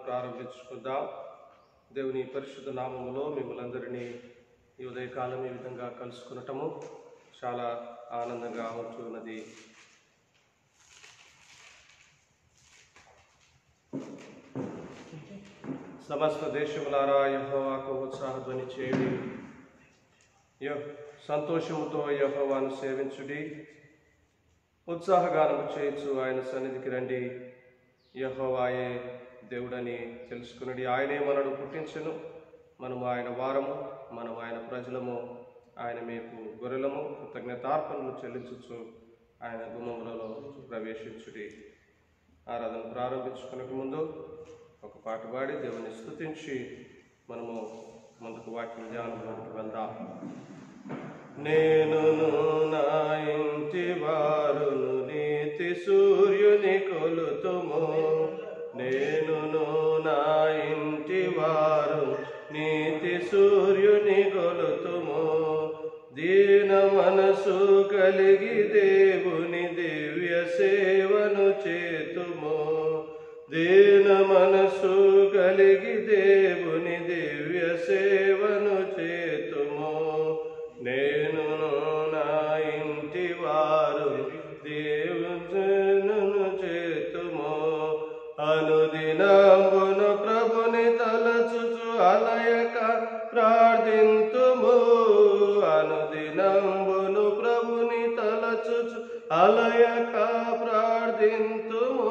ప్రారంభించుకుందాం దేవుని పరిశుద్ధ నామములో మిమ్మల్ందరినీ ఈ ఉదయకాలం ఈ విధంగా కలుసుకునటము చాలా ఆనందంగా ఉంటున్నది సమస్త దేశములారా యహోవాకు ఉత్సాహధ్వని చేయుడి యహ్ సంతోషముతో యహోవాను సేవించుడి ఉత్సాహగానము చేయొచ్చు ఆయన సన్నిధికి రండి యహోవాయే దేవుడని తెలుసుకునడి ఆయనే మనను పుట్టించను మనము ఆయన వారము మనం ఆయన ప్రజలము ఆయన మేపు గొర్రెలము కృతజ్ఞతార్పణలు చెల్లించచ్చు ఆయన గుమ్మములలో ప్రవేశించుడి ఆరాధన ప్రారంభించుకునక ముందు ఒక పాట పాడి దేవుని స్తుతించి మనము ముందుకు వాక్యం ధ్యానంలోకి వెళ్దాం నేనును నా ఇంటి వారును నీతి సూర్యుని కొలుతుము నేనును నా ఇంటి వారు నీతి సూర్యుని కొలుతుము దీన మనసు కలిగి దేవుని దివ్య సేవను చేతుము దీన మనసు కలిగి దేవుని దివ్య సేవను చేతుము నేను నా ఇంటి వారు దేవును చేతుము అనుదినమును ప్రభుని తలచుచు అలయక ప్రార్థింతుము అనుదినంబును ప్రభుని తలచుచు అలయక ప్రార్థింతుము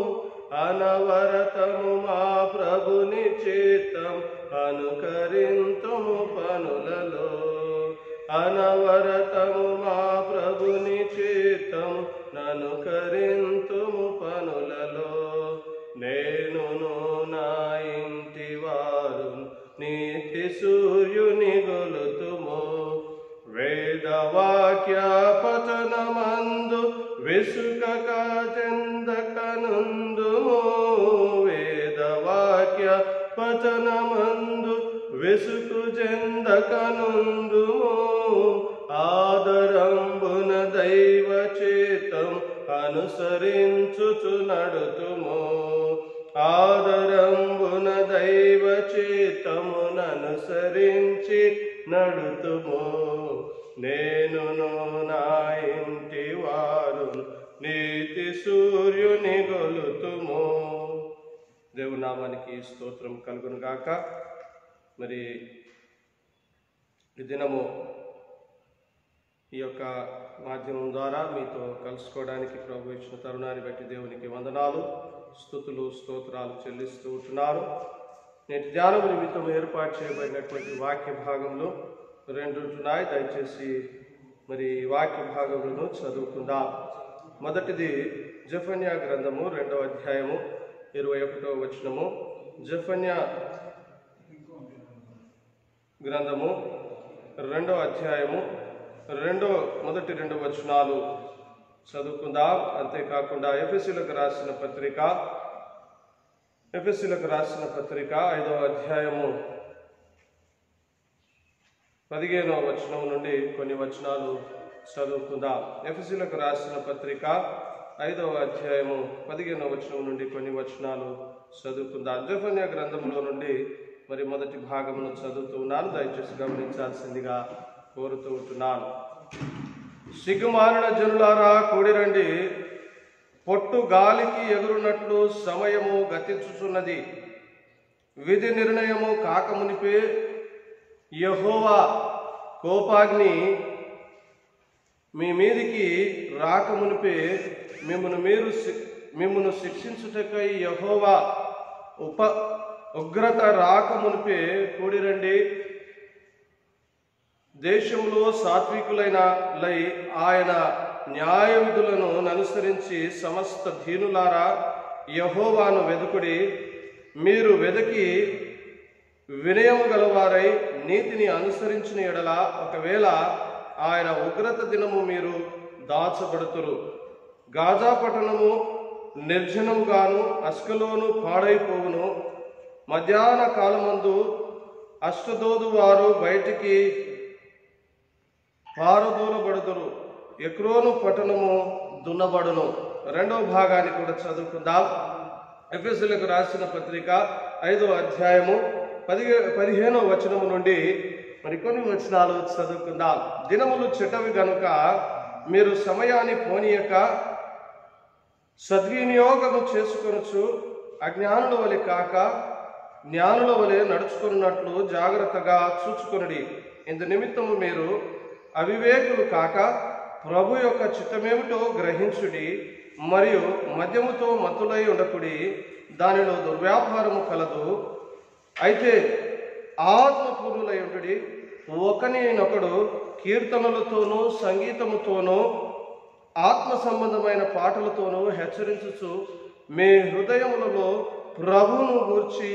అనవరతము మా ప్రభుని చేతం అనుకరింతుము పనులలో అనవరతము మా ప్రభుని చేతం ననుకరింతుము పనులలో నేనును నా ఇంటి వారు నీతి సూర్యుని గొలుతుము వేదవాక్య పతనమందు విసుకక చెందకనుందుము వేదవాక్య పతనమందు విసుకు చెందకనుందుము ఆదరంబున దైవ చేతం అనుసరించుచు నడుతుము ఆదరంబున దైవ చేతముననుసరించి నడుతుము నేనును నా ఇంటి వారు నీతి సూర్యుని గొలుతుము దేవునామానికి స్తోత్రం కలుగును గాక మరి ఈ దినము ఈ యొక్క మాధ్యమం ద్వారా మీతో కలుసుకోవడానికి ప్రభు ఇచ్చిన తరుణాన్ని బట్టి దేవునికి వందనాలు స్థుతులు స్తోత్రాలు చెల్లిస్తూ ఉంటున్నారు నేటి ధ్యానం నిమిత్తం ఏర్పాటు చేయబడినటువంటి వాక్య భాగంలో రెండు ఉంటున్నాయి దయచేసి మరి ఈ వాక్య భాగములను చదువుకుందాం మొదటిది జఫన్యా గ్రంథము రెండవ అధ్యాయము ఇరవై ఒకటవ వచనము జఫన్యా గ్రంథము రెండవ అధ్యాయము రెండో మొదటి రెండు వచనాలు చదువుకుందాం అంతేకాకుండా ఎఫ్ఎస్సీలకు రాసిన పత్రిక ఎఫ్ఎస్సీలకు రాసిన పత్రిక ఐదవ అధ్యాయము పదిహేనవ వచనం నుండి కొన్ని వచనాలు చదువుకుందాం ఎఫ్ఎస్సీలకు రాసిన పత్రిక ఐదవ అధ్యాయము పదిహేనవ వచనం నుండి కొన్ని వచనాలు చదువుకుందాం జఫన్య గ్రంథంలో నుండి మరి మొదటి భాగమును చదువుతూ ఉన్నాను దయచేసి గమనించాల్సిందిగా కోరుతూ ఉంటున్నాను సిగ్గుమారిన జనులారా కూడిరండి పొట్టు గాలికి ఎగురునట్లు సమయము గతించుచున్నది విధి నిర్ణయము కాకమునిపే యహోవా కోపాగ్ని మీ మీదికి రాకమునిపే మిమ్మను మీరు శి- మిమ్మను శిక్షించుటకై యహోవా ఉప ఉగ్రత రాకమునిపే కూడిరండి దేశంలో సాత్వికులైన లై ఆయన న్యాయ విధులను అనుసరించి సమస్త దీనులారా యహోవాను వెదుకుడి మీరు వెదకి వినయము గలవారై నీతిని అనుసరించిన ఎడల ఒకవేళ ఆయన ఉగ్రత దినము మీరు దాచబడుతురు గాజా పట్టణము నిర్జనముగాను అస్కలోను పాడైపోవును మధ్యాహ్న కాలమందు అష్టదోదు వారు బయటికి పారదూలబడుదురు ఎక్రోను పట్టణము దున్నబడును రెండవ భాగాన్ని కూడా చదువుకుందాం ఎఫ్ఎస్లకు రాసిన పత్రిక ఐదో అధ్యాయము పదిహే పదిహేనో వచనము నుండి మరికొన్ని వచనాలు చదువుకుందాం దినములు చెడ్డవి గనుక మీరు సమయాన్ని పోనీయక సద్వినియోగము చేసుకొనొచ్చు అజ్ఞానుల వలె కాక జ్ఞానుల వలె నడుచుకున్నట్లు జాగ్రత్తగా చూచుకొనుడి ఇందు నిమిత్తము మీరు అవివేకులు కాక ప్రభు యొక్క చిత్తమేమిటో గ్రహించుడి మరియు మద్యముతో మత్తులై ఉండకుడి దానిలో దుర్వ్యాపారము కలదు అయితే ఆత్మపూర్ణులై ఉండుడి ఒకనినొకడు కీర్తనలతోనూ సంగీతముతోనూ ఆత్మ సంబంధమైన పాటలతోనూ హెచ్చరించుచు మీ హృదయములలో ప్రభువును గూర్చి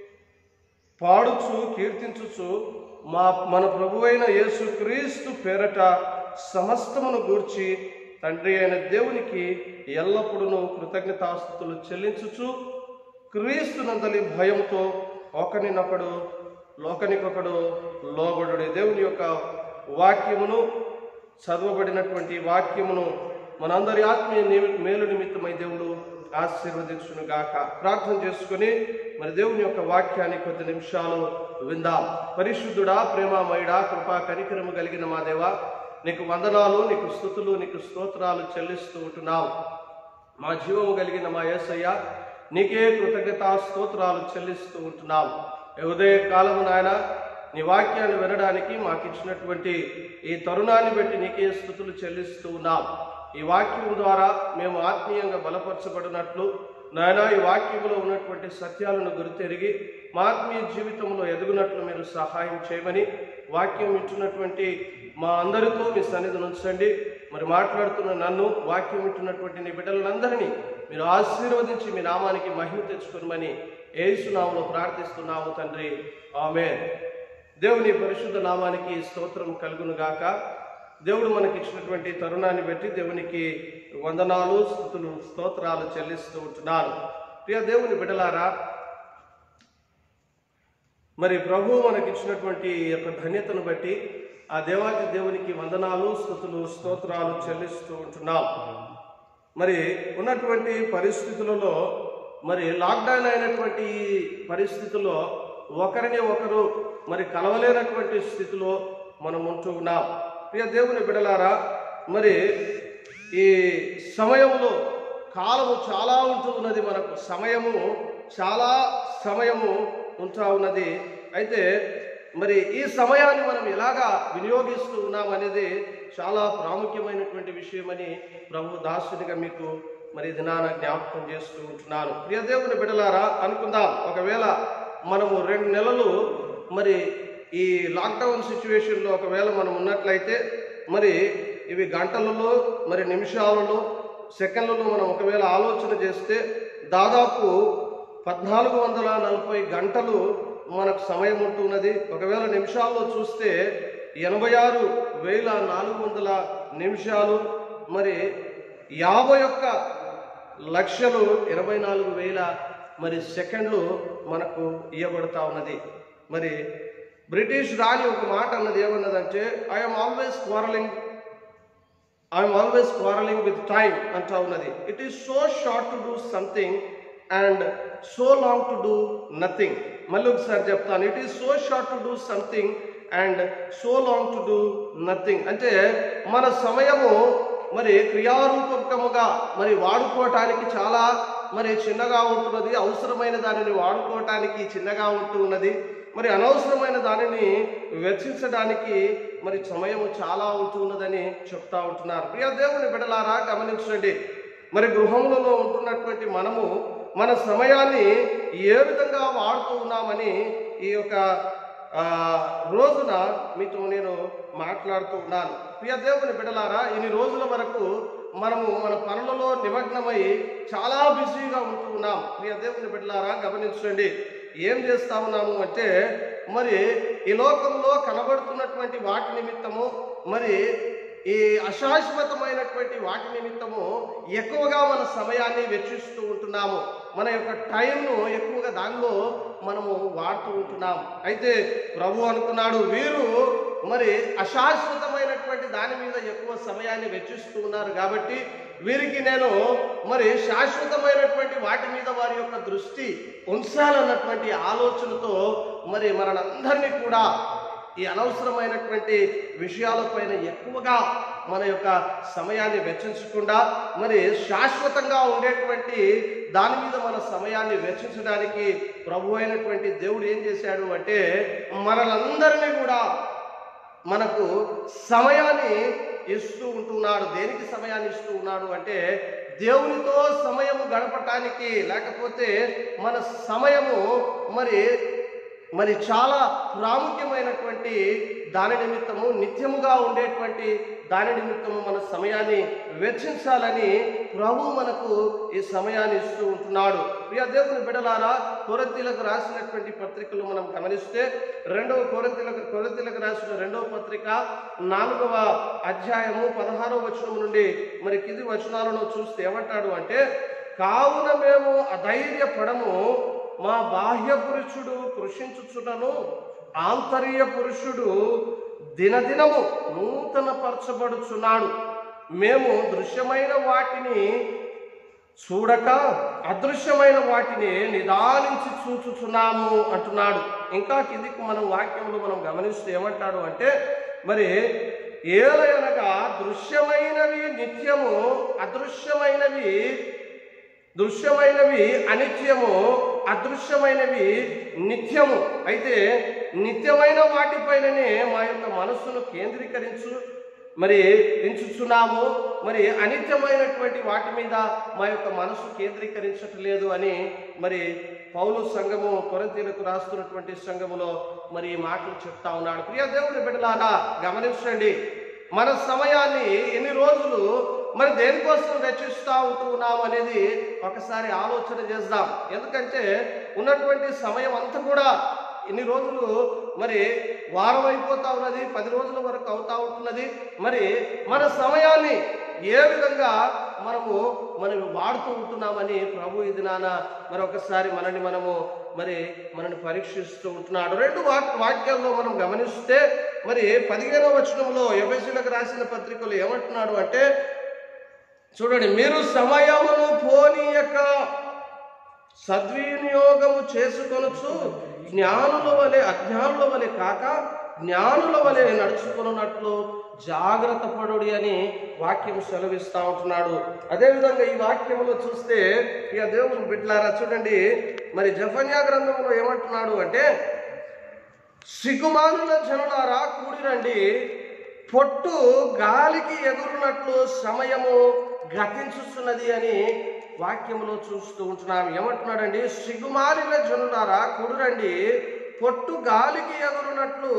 పాడుచు కీర్తించుచు మా మన ప్రభువైన యేసు క్రీస్తు పేరట సమస్తమును గూర్చి తండ్రి అయిన దేవునికి ఎల్లప్పుడూ కృతజ్ఞతాస్థుతులు చెల్లించుచు క్రీస్తునందలి భయముతో ఒకనినొకడు లోకనికొకడు లోబడుడి దేవుని యొక్క వాక్యమును చదవబడినటువంటి వాక్యమును మనందరి ఆత్మీయ నిమి- మేలు నిమిత్తమై దేవుడు ఆశీర్వదించును గాక ప్రార్థన చేసుకుని మరి దేవుని యొక్క వాక్యాన్ని కొద్ది నిమిషాలు విందాం పరిశుద్ధుడా ప్రేమామయుడా కృపా కనికరము కలిగిన మా దేవ నీకు వందనాలు నీకు స్థుతులు నీకు స్తోత్రాలు చెల్లిస్తూ ఉంటున్నావు మా జీవము కలిగిన మా యేసయ్య నీకే కృతజ్ఞతా స్తోత్రాలు చెల్లిస్తూ ఉంటున్నాం ఈ ఉదయ కాలము నాయన నీ వాక్యాన్ని వినడానికి మాకు ఇచ్చినటువంటి ఈ తరుణాన్ని బట్టి నీకే స్థుతులు చెల్లిస్తూ ఉన్నాం ఈ వాక్యం ద్వారా మేము ఆత్మీయంగా బలపరచబడినట్లు నాయన ఈ వాక్యంలో ఉన్నటువంటి సత్యాలను గురితెరిగి మా ఆత్మీయ జీవితంలో ఎదుగునట్లు మీరు సహాయం చేయమని వాక్యం వింటున్నటువంటి మా అందరితో మీ సన్నిధిని ఉంచండి మరి మాట్లాడుతున్న నన్ను వాక్యం వింటున్నటువంటి నీ బిడ్డలందరినీ మీరు ఆశీర్వదించి మీ నామానికి మహిమ తెచ్చుకోమని ఏసునామలో ప్రార్థిస్తున్నాము తండ్రి ఆమె దేవుని పరిశుద్ధ నామానికి స్తోత్రం కలుగును గాక దేవుడు మనకి ఇచ్చినటువంటి తరుణాన్ని బట్టి దేవునికి వందనాలు స్థుతులు స్తోత్రాలు చెల్లిస్తూ ఉంటున్నాను ప్రియ దేవుని బిడలారా మరి ప్రభు మనకి ఇచ్చినటువంటి ఈ యొక్క ధన్యతను బట్టి ఆ దేవాది దేవునికి వందనాలు స్థుతులు స్తోత్రాలు చెల్లిస్తూ ఉంటున్నాం మరి ఉన్నటువంటి పరిస్థితులలో మరి లాక్డౌన్ అయినటువంటి ఈ పరిస్థితుల్లో ఒకరిని ఒకరు మరి కలవలేనటువంటి స్థితిలో మనం ఉంటూ ఉన్నాం ప్రియ దేవుని బిడలారా మరి ఈ సమయంలో కాలము చాలా ఉంటూ ఉన్నది మనకు సమయము చాలా సమయము ఉంటూ ఉన్నది అయితే మరి ఈ సమయాన్ని మనం ఎలాగా వినియోగిస్తూ ఉన్నాం అనేది చాలా ప్రాముఖ్యమైనటువంటి విషయమని ప్రభు దాసునిగా మీకు మరి ఈ దినాన జ్ఞాపకం చేస్తూ ఉంటున్నాను ప్రియ దేవుని బిడలారా అనుకుందాం ఒకవేళ మనము రెండు నెలలు మరి ఈ లాక్డౌన్ సిచ్యువేషన్లో ఒకవేళ మనం ఉన్నట్లయితే మరి ఇవి గంటలలో మరి నిమిషాలలో సెకండ్లలో మనం ఒకవేళ ఆలోచన చేస్తే దాదాపు పద్నాలుగు వందల నలభై గంటలు మనకు సమయం ఉంటున్నది ఒకవేళ నిమిషాల్లో చూస్తే ఎనభై ఆరు వేల నాలుగు వందల నిమిషాలు మరి యాభై ఒక్క లక్షలు ఇరవై నాలుగు వేల మరి సెకండ్లు మనకు ఇవ్వబడతా ఉన్నది మరి బ్రిటిష్ రాణి ఒక మాట అన్నది ఏమన్నదంటే I'm always quarrelling I'm always quarrelling with time అంటా ఉన్నది it is so short to do something and so long to do nothing మళ్ళీ ఒకసారి చెప్తాను it is so short to do something and so long to do nothing అంటే మన సమయము మరి క్రియారూపకముగా మరి వాడుకోవటానికి చాలా మరి చిన్నగా ఉంటున్నది అవసరమైన దానిని వాడుకోవటానికి చిన్నగా ఉంటూ ఉన్నది మరి అనవసరమైన దానిని వెచ్చించడానికి మరి సమయము చాలా ఉంటూ ఉన్నదని చెప్తా ఉంటున్నారు ప్రియ దేవుని బిడలారా గమనించండి మరి గృహములలో ఉంటున్నటువంటి మనము మన సమయాన్ని ఏ విధంగా వాడుతూ ఉన్నామని ఈ యొక్క ఆ, రోజున మీతో నేను మాట్లాడుతూ ఉన్నాను ప్రియ దేవుని బిడలారా ఇన్ని రోజుల వరకు మనము మన పనులలో నిమగ్నమై చాలా బిజీగా ఉంటూ ఉన్నాం ప్రియ దేవుని బిడ్డలారా గమనించండి ఏం చేస్తా ఉన్నాము అంటే మరి ఈ లోకంలో కనబడుతున్నటువంటి వాటి నిమిత్తము మరి ఈ అశాశ్వతమైనటువంటి వాటి నిమిత్తము ఎక్కువగా మన సమయాన్ని వెచ్చిస్తూ ఉంటున్నాము మన యొక్క టైంను ఎక్కువగా దానిలో మనము వాడుతూ ఉంటున్నాం అయితే ప్రభు అనుకున్నాడు వీరు మరి అశాశ్వతమైనటువంటి దాని మీద ఎక్కువ సమయాన్ని వెచ్చిస్తూ ఉన్నారు కాబట్టి వీరికి నేను మరి శాశ్వతమైనటువంటి వాటి మీద వారి యొక్క దృష్టి ఉంచాలన్నటువంటి ఆలోచనతో మరి మనందరినీ కూడా ఈ అనవసరమైనటువంటి విషయాలపైన ఎక్కువగా మన యొక్క సమయాన్ని వెచ్చించకుండా మరి శాశ్వతంగా ఉండేటువంటి దాని మీద మన సమయాన్ని వెచ్చించడానికి ప్రభు అయినటువంటి దేవుడు ఏం చేశాడు అంటే మనలందరినీ కూడా మనకు సమయాన్ని ఇస్తూ ఉంటున్నాడు దేనికి సమయాన్ని ఇస్తూ ఉన్నాడు అంటే దేవునితో సమయము గడపటానికి లేకపోతే మన సమయము మరి మరి చాలా ప్రాముఖ్యమైనటువంటి దాని నిమిత్తము నిత్యముగా ఉండేటువంటి దాని నిమిత్తము మన సమయాన్ని వెచ్చించాలని ప్రభు మనకు ఈ సమయాన్ని ఇస్తూ ఉంటున్నాడు ప్రియ దేవుని బిడలారా కొరతీలకు రాసినటువంటి పత్రికలు మనం గమనిస్తే రెండవ కొరతీలకు కొరతీలకు రాసిన రెండవ పత్రిక నాలుగవ అధ్యాయము పదహారవ వచనం నుండి మరి కింది వచనాలను చూస్తే ఏమంటాడు అంటే కావున మేము అధైర్యపడము మా బాహ్య పురుషుడు కృషించుచుటను ఆంతర్య పురుషుడు దినదినము నూతన పరచబడుచున్నాడు మేము దృశ్యమైన వాటిని చూడక అదృశ్యమైన వాటిని నిదానించి చూచుచున్నాము అంటున్నాడు ఇంకా కిందికి మనం వాక్యంలో మనం గమనిస్తే ఏమంటాడు అంటే మరి ఏలయనగా దృశ్యమైనవి నిత్యము అదృశ్యమైనవి దృశ్యమైనవి అనిత్యము అదృశ్యమైనవి నిత్యము అయితే నిత్యమైన వాటిపైననే మా యొక్క మనస్సును కేంద్రీకరించు మరి ఎంచుచున్నాము మరి అనిత్యమైనటువంటి వాటి మీద మా యొక్క మనసు కేంద్రీకరించట్లేదు అని మరి పౌలు సంఘము కొరంతీలకు రాస్తున్నటువంటి సంఘములో మరి ఈ మాటలు చెప్తా ఉన్నాడు ప్రియ దేవుని బిడ్డలారా గమనించండి మన సమయాన్ని ఎన్ని రోజులు మరి దేనికోసం వెచ్చిస్తూ ఉంటూ ఉన్నాం అనేది ఒకసారి ఆలోచన చేద్దాం ఎందుకంటే ఉన్నటువంటి సమయం అంతా కూడా ఇన్ని రోజులు మరి వారం అయిపోతా ఉన్నది పది రోజుల వరకు అవుతా ఉంటున్నది మరి మన సమయాన్ని ఏ విధంగా మనము మనం వాడుతూ ఉంటున్నామని ప్రభు ఇది నాన్న మరొకసారి మనని మనము మరి మనని పరీక్షిస్తూ ఉంటున్నాడు రెండు వాక్ వాక్యాల్లో మనం గమనిస్తే మరి పదిహేనవ వచనంలో ఎబెసీలకు రాసిన పత్రికలు ఏమంటున్నాడు అంటే చూడండి మీరు సమయమును పోనీయక సద్వినియోగము చేసుకొనొచ్చు జ్ఞానుల వలె అజ్ఞానుల వలె కాక జ్ఞానుల వలె నడుచుకున్నట్లు జాగ్రత్త పడుడి అని వాక్యం సెలవిస్తా ఉంటున్నాడు అదేవిధంగా ఈ వాక్యంలో చూస్తే ఇక దేవుని బిడ్డలారా చూడండి మరి జఫన్యా గ్రంథంలో ఏమంటున్నాడు అంటే సిగ్గుమానుల జనులారా కూడిరండి పొట్టు గాలికి ఎగురునట్లు సమయము గతించుతున్నది అని వాక్యములో చూస్తూ ఉంటున్నాం ఏమంటున్నాడండి సిగ్గుమాలిన జనులారా కూడురండి పొట్టు గాలికి ఎగురునట్లు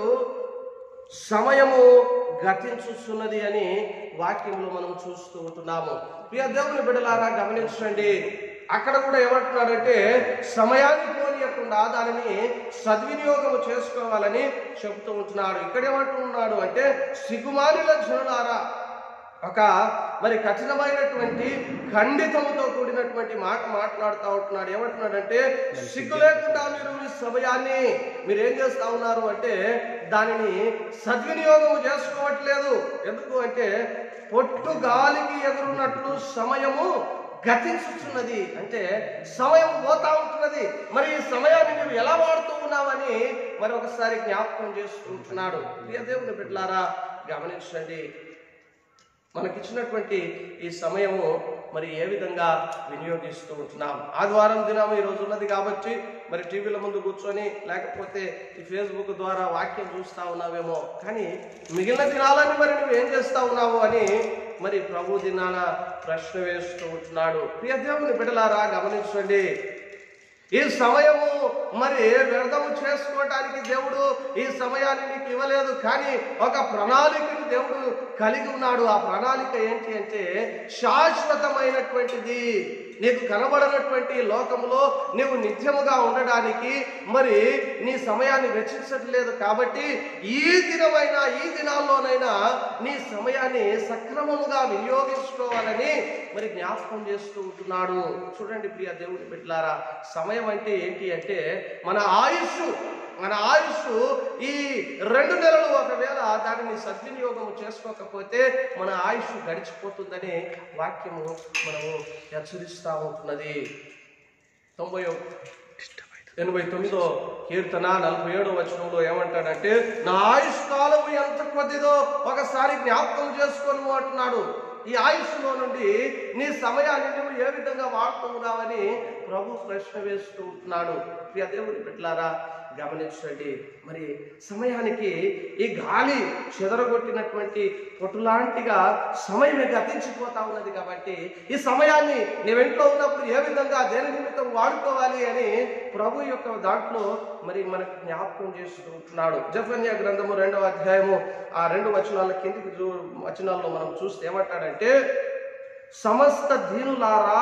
సమయము గతించుతున్నది అని వాక్యంలో మనం చూస్తూ ఉంటున్నాము ప్రియ దేవుని బిడ్డలారా గమనించండి అక్కడ కూడా ఏమంటున్నాడంటే సమయాన్ని పోనీయకుండా దానిని సద్వినియోగం చేసుకోవాలని చెబుతూ ఉంటున్నాడు ఇక్కడ ఏమంటున్నాడు అంటే సిగుమానిల జనులారా ఒక మరి కఠినమైనటువంటి ఖండితముతో కూడినటువంటి మాట మాట్లాడుతూ ఉంటున్నాడు ఏమంటున్నాడంటే సిగ్గు లేకుండా మీరు మీ సమయాన్ని మీరు ఏం చేస్తా ఉన్నారు అంటే దానిని సద్వినియోగం చేసుకోవట్లేదు ఎందుకు అంటే పొట్టు గాలికి ఎగురున్నట్లు సమయము గతించుతున్నది అంటే సమయం పోతా ఉంటున్నది మరి ఈ సమయాన్ని నువ్వు ఎలా వాడుతూ ఉన్నావని మరి ఒకసారి జ్ఞాపకం చేసుకుంటున్నాడు ప్రియ దేవుని బిడ్డలారా గమనించండి మనకిచ్చినటువంటి ఈ సమయము మరి ఏ విధంగా వినియోగిస్తూ ఉంటున్నాం ఆదివారం దినం ఈ రోజు ఉన్నది కాబట్టి మరి టీవీల ముందు కూర్చొని లేకపోతే ఈ ఫేస్బుక్ ద్వారా వాక్యం చూస్తా ఉన్నావేమో కానీ మిగిలిన దినాలని మరి నువ్వు ఏం చేస్తా ఉన్నావు అని మరి ప్రభు దినాన ప్రశ్న వేస్తూ ఉంటున్నాడు ప్రియ దేవుని బిడ్డలారా గమనించండి ఈ సమయము మరి వ్యర్థము చేసుకోవటానికి దేవుడు ఈ సమయాన్ని నీకు ఇవ్వలేదు కానీ ఒక ప్రణాళికను దేవుడు కలిగి ఉన్నాడు ఆ ప్రణాళిక ఏంటి అంటే శాశ్వతమైనటువంటిది నీకు కనబడనటువంటి లోకములో నీవు నిత్యముగా ఉండడానికి మరి నీ సమయాన్ని వెచ్చించట్లేదు కాబట్టి ఈ దినమైనా ఈ దినాల్లోనైనా నీ సమయాన్ని సక్రమముగా వినియోగించుకోవాలని మరి జ్ఞాపకం చేస్తూ ఉంటున్నాడు చూడండి ప్రియ దేవుడి బిడ్డలారా సమయం అంటే ఏంటి అంటే మన ఆయుష్ మన ఆయుష్ ఈ రెండు నెలలు ఒకవేళ దానిని సద్వినియోగం చేసుకోకపోతే మన ఆయుష్ గడిచిపోతుందని వాక్యము మనము హెచ్చరిస్తూ ఉంటున్నది తొంభై ఎనభై తొమ్మిదో కీర్తన నలభై ఏడో వచనంలో ఏమంటాడంటే నా ఆయుష్ కాలము ఎంత కొద్దిదో ఒకసారి జ్ఞాపకం చేసుకోను అంటున్నాడు ఈ ఆయుష్లో నుండి నీ సమయాన్ని నువ్వు ఏ విధంగా వాడుతున్నావని ప్రభు ప్రశ్న వేస్తూ ఉంటున్నాడు ప్రియ దేవుని బిడ్డలారా గమనించండి మరి సమయానికి ఈ గాలి చెదరగొట్టినటువంటి పొట్టులాంటిగా సమయం గతించిపోతా ఉన్నది కాబట్టి ఈ సమయాన్ని నీ వెంట్లో ఉన్నప్పుడు ఏ విధంగా దేని నిమిత్తం వాడుకోవాలి అని ప్రభు యొక్క దాంట్లో మరి మనకు జ్ఞాపకం చేస్తూ ఉంటున్నాడు జఫన్య గ్రంథము రెండవ అధ్యాయము ఆ రెండు వచనాల కిందికి చూ వచనాల్లో మనం చూస్తే ఏమంటాడంటే సమస్త దీనులారా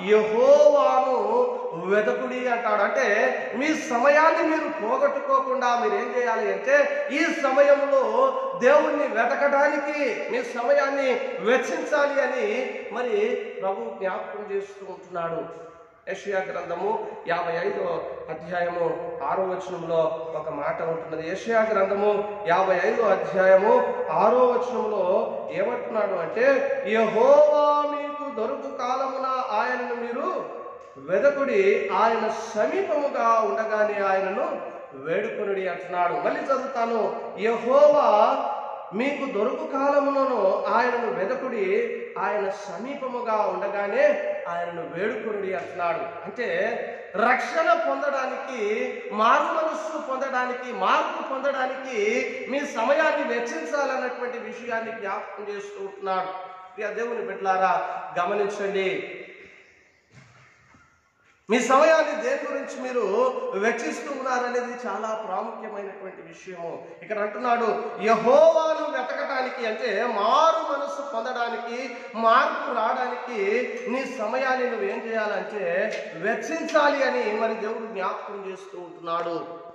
యహోవాను వెదకుడి అంటాడు అంటే మీ సమయాన్ని మీరు పోగొట్టుకోకుండా మీరు ఏం చేయాలి అంటే ఈ సమయంలో దేవుణ్ణి వెతకడానికి మీ సమయాన్ని వెచ్చించాలి అని మరి ప్రభు జ్ఞాపకం చేస్తూ ఉంటున్నాడు యషయా గ్రంథము యాభై ఐదో అధ్యాయము ఆరో వచనంలో ఒక మాట ఉంటున్నది యషయా గ్రంథము యాభై ఐదో అధ్యాయము ఆరో వచనంలో ఏమంటున్నాడు అంటే యహోవా మీకు దొరుకు కాలమున ఆయనను మీరు వెదకుడి ఆయన సమీపముగా ఉండగానే ఆయనను వేడుకొనుడి అంటున్నాడు మళ్ళీ చదువుతాను యహోవా మీకు దొరుకు కాలములను ఆయనను వెదకుడి ఆయన సమీపముగా ఉండగానే ఆయనను వేడుకొనుడి అంటున్నాడు అంటే రక్షణ పొందడానికి మారు మనస్సు పొందడానికి మార్పు పొందడానికి మీ సమయాన్ని వెచ్చించాలన్నటువంటి విషయాన్ని జ్ఞాపకం చేస్తూ ఉంటున్నాడు ప్రియ దేవుని బిడ్డలారా గమనించండి మీ సమయాన్ని దేని గురించి మీరు వెచ్చిస్తూ ఉన్నారనేది చాలా ప్రాముఖ్యమైనటువంటి విషయము ఇక్కడ అంటున్నాడు యహోవాను వెతకటానికి అంటే మారు మనస్సు పొందడానికి మార్పు రావడానికి నీ సమయాన్ని నువ్వు ఏం చేయాలంటే వెచ్చించాలి అని మరి దేవుడు జ్ఞాపకం చేస్తూ ఉంటున్నాడు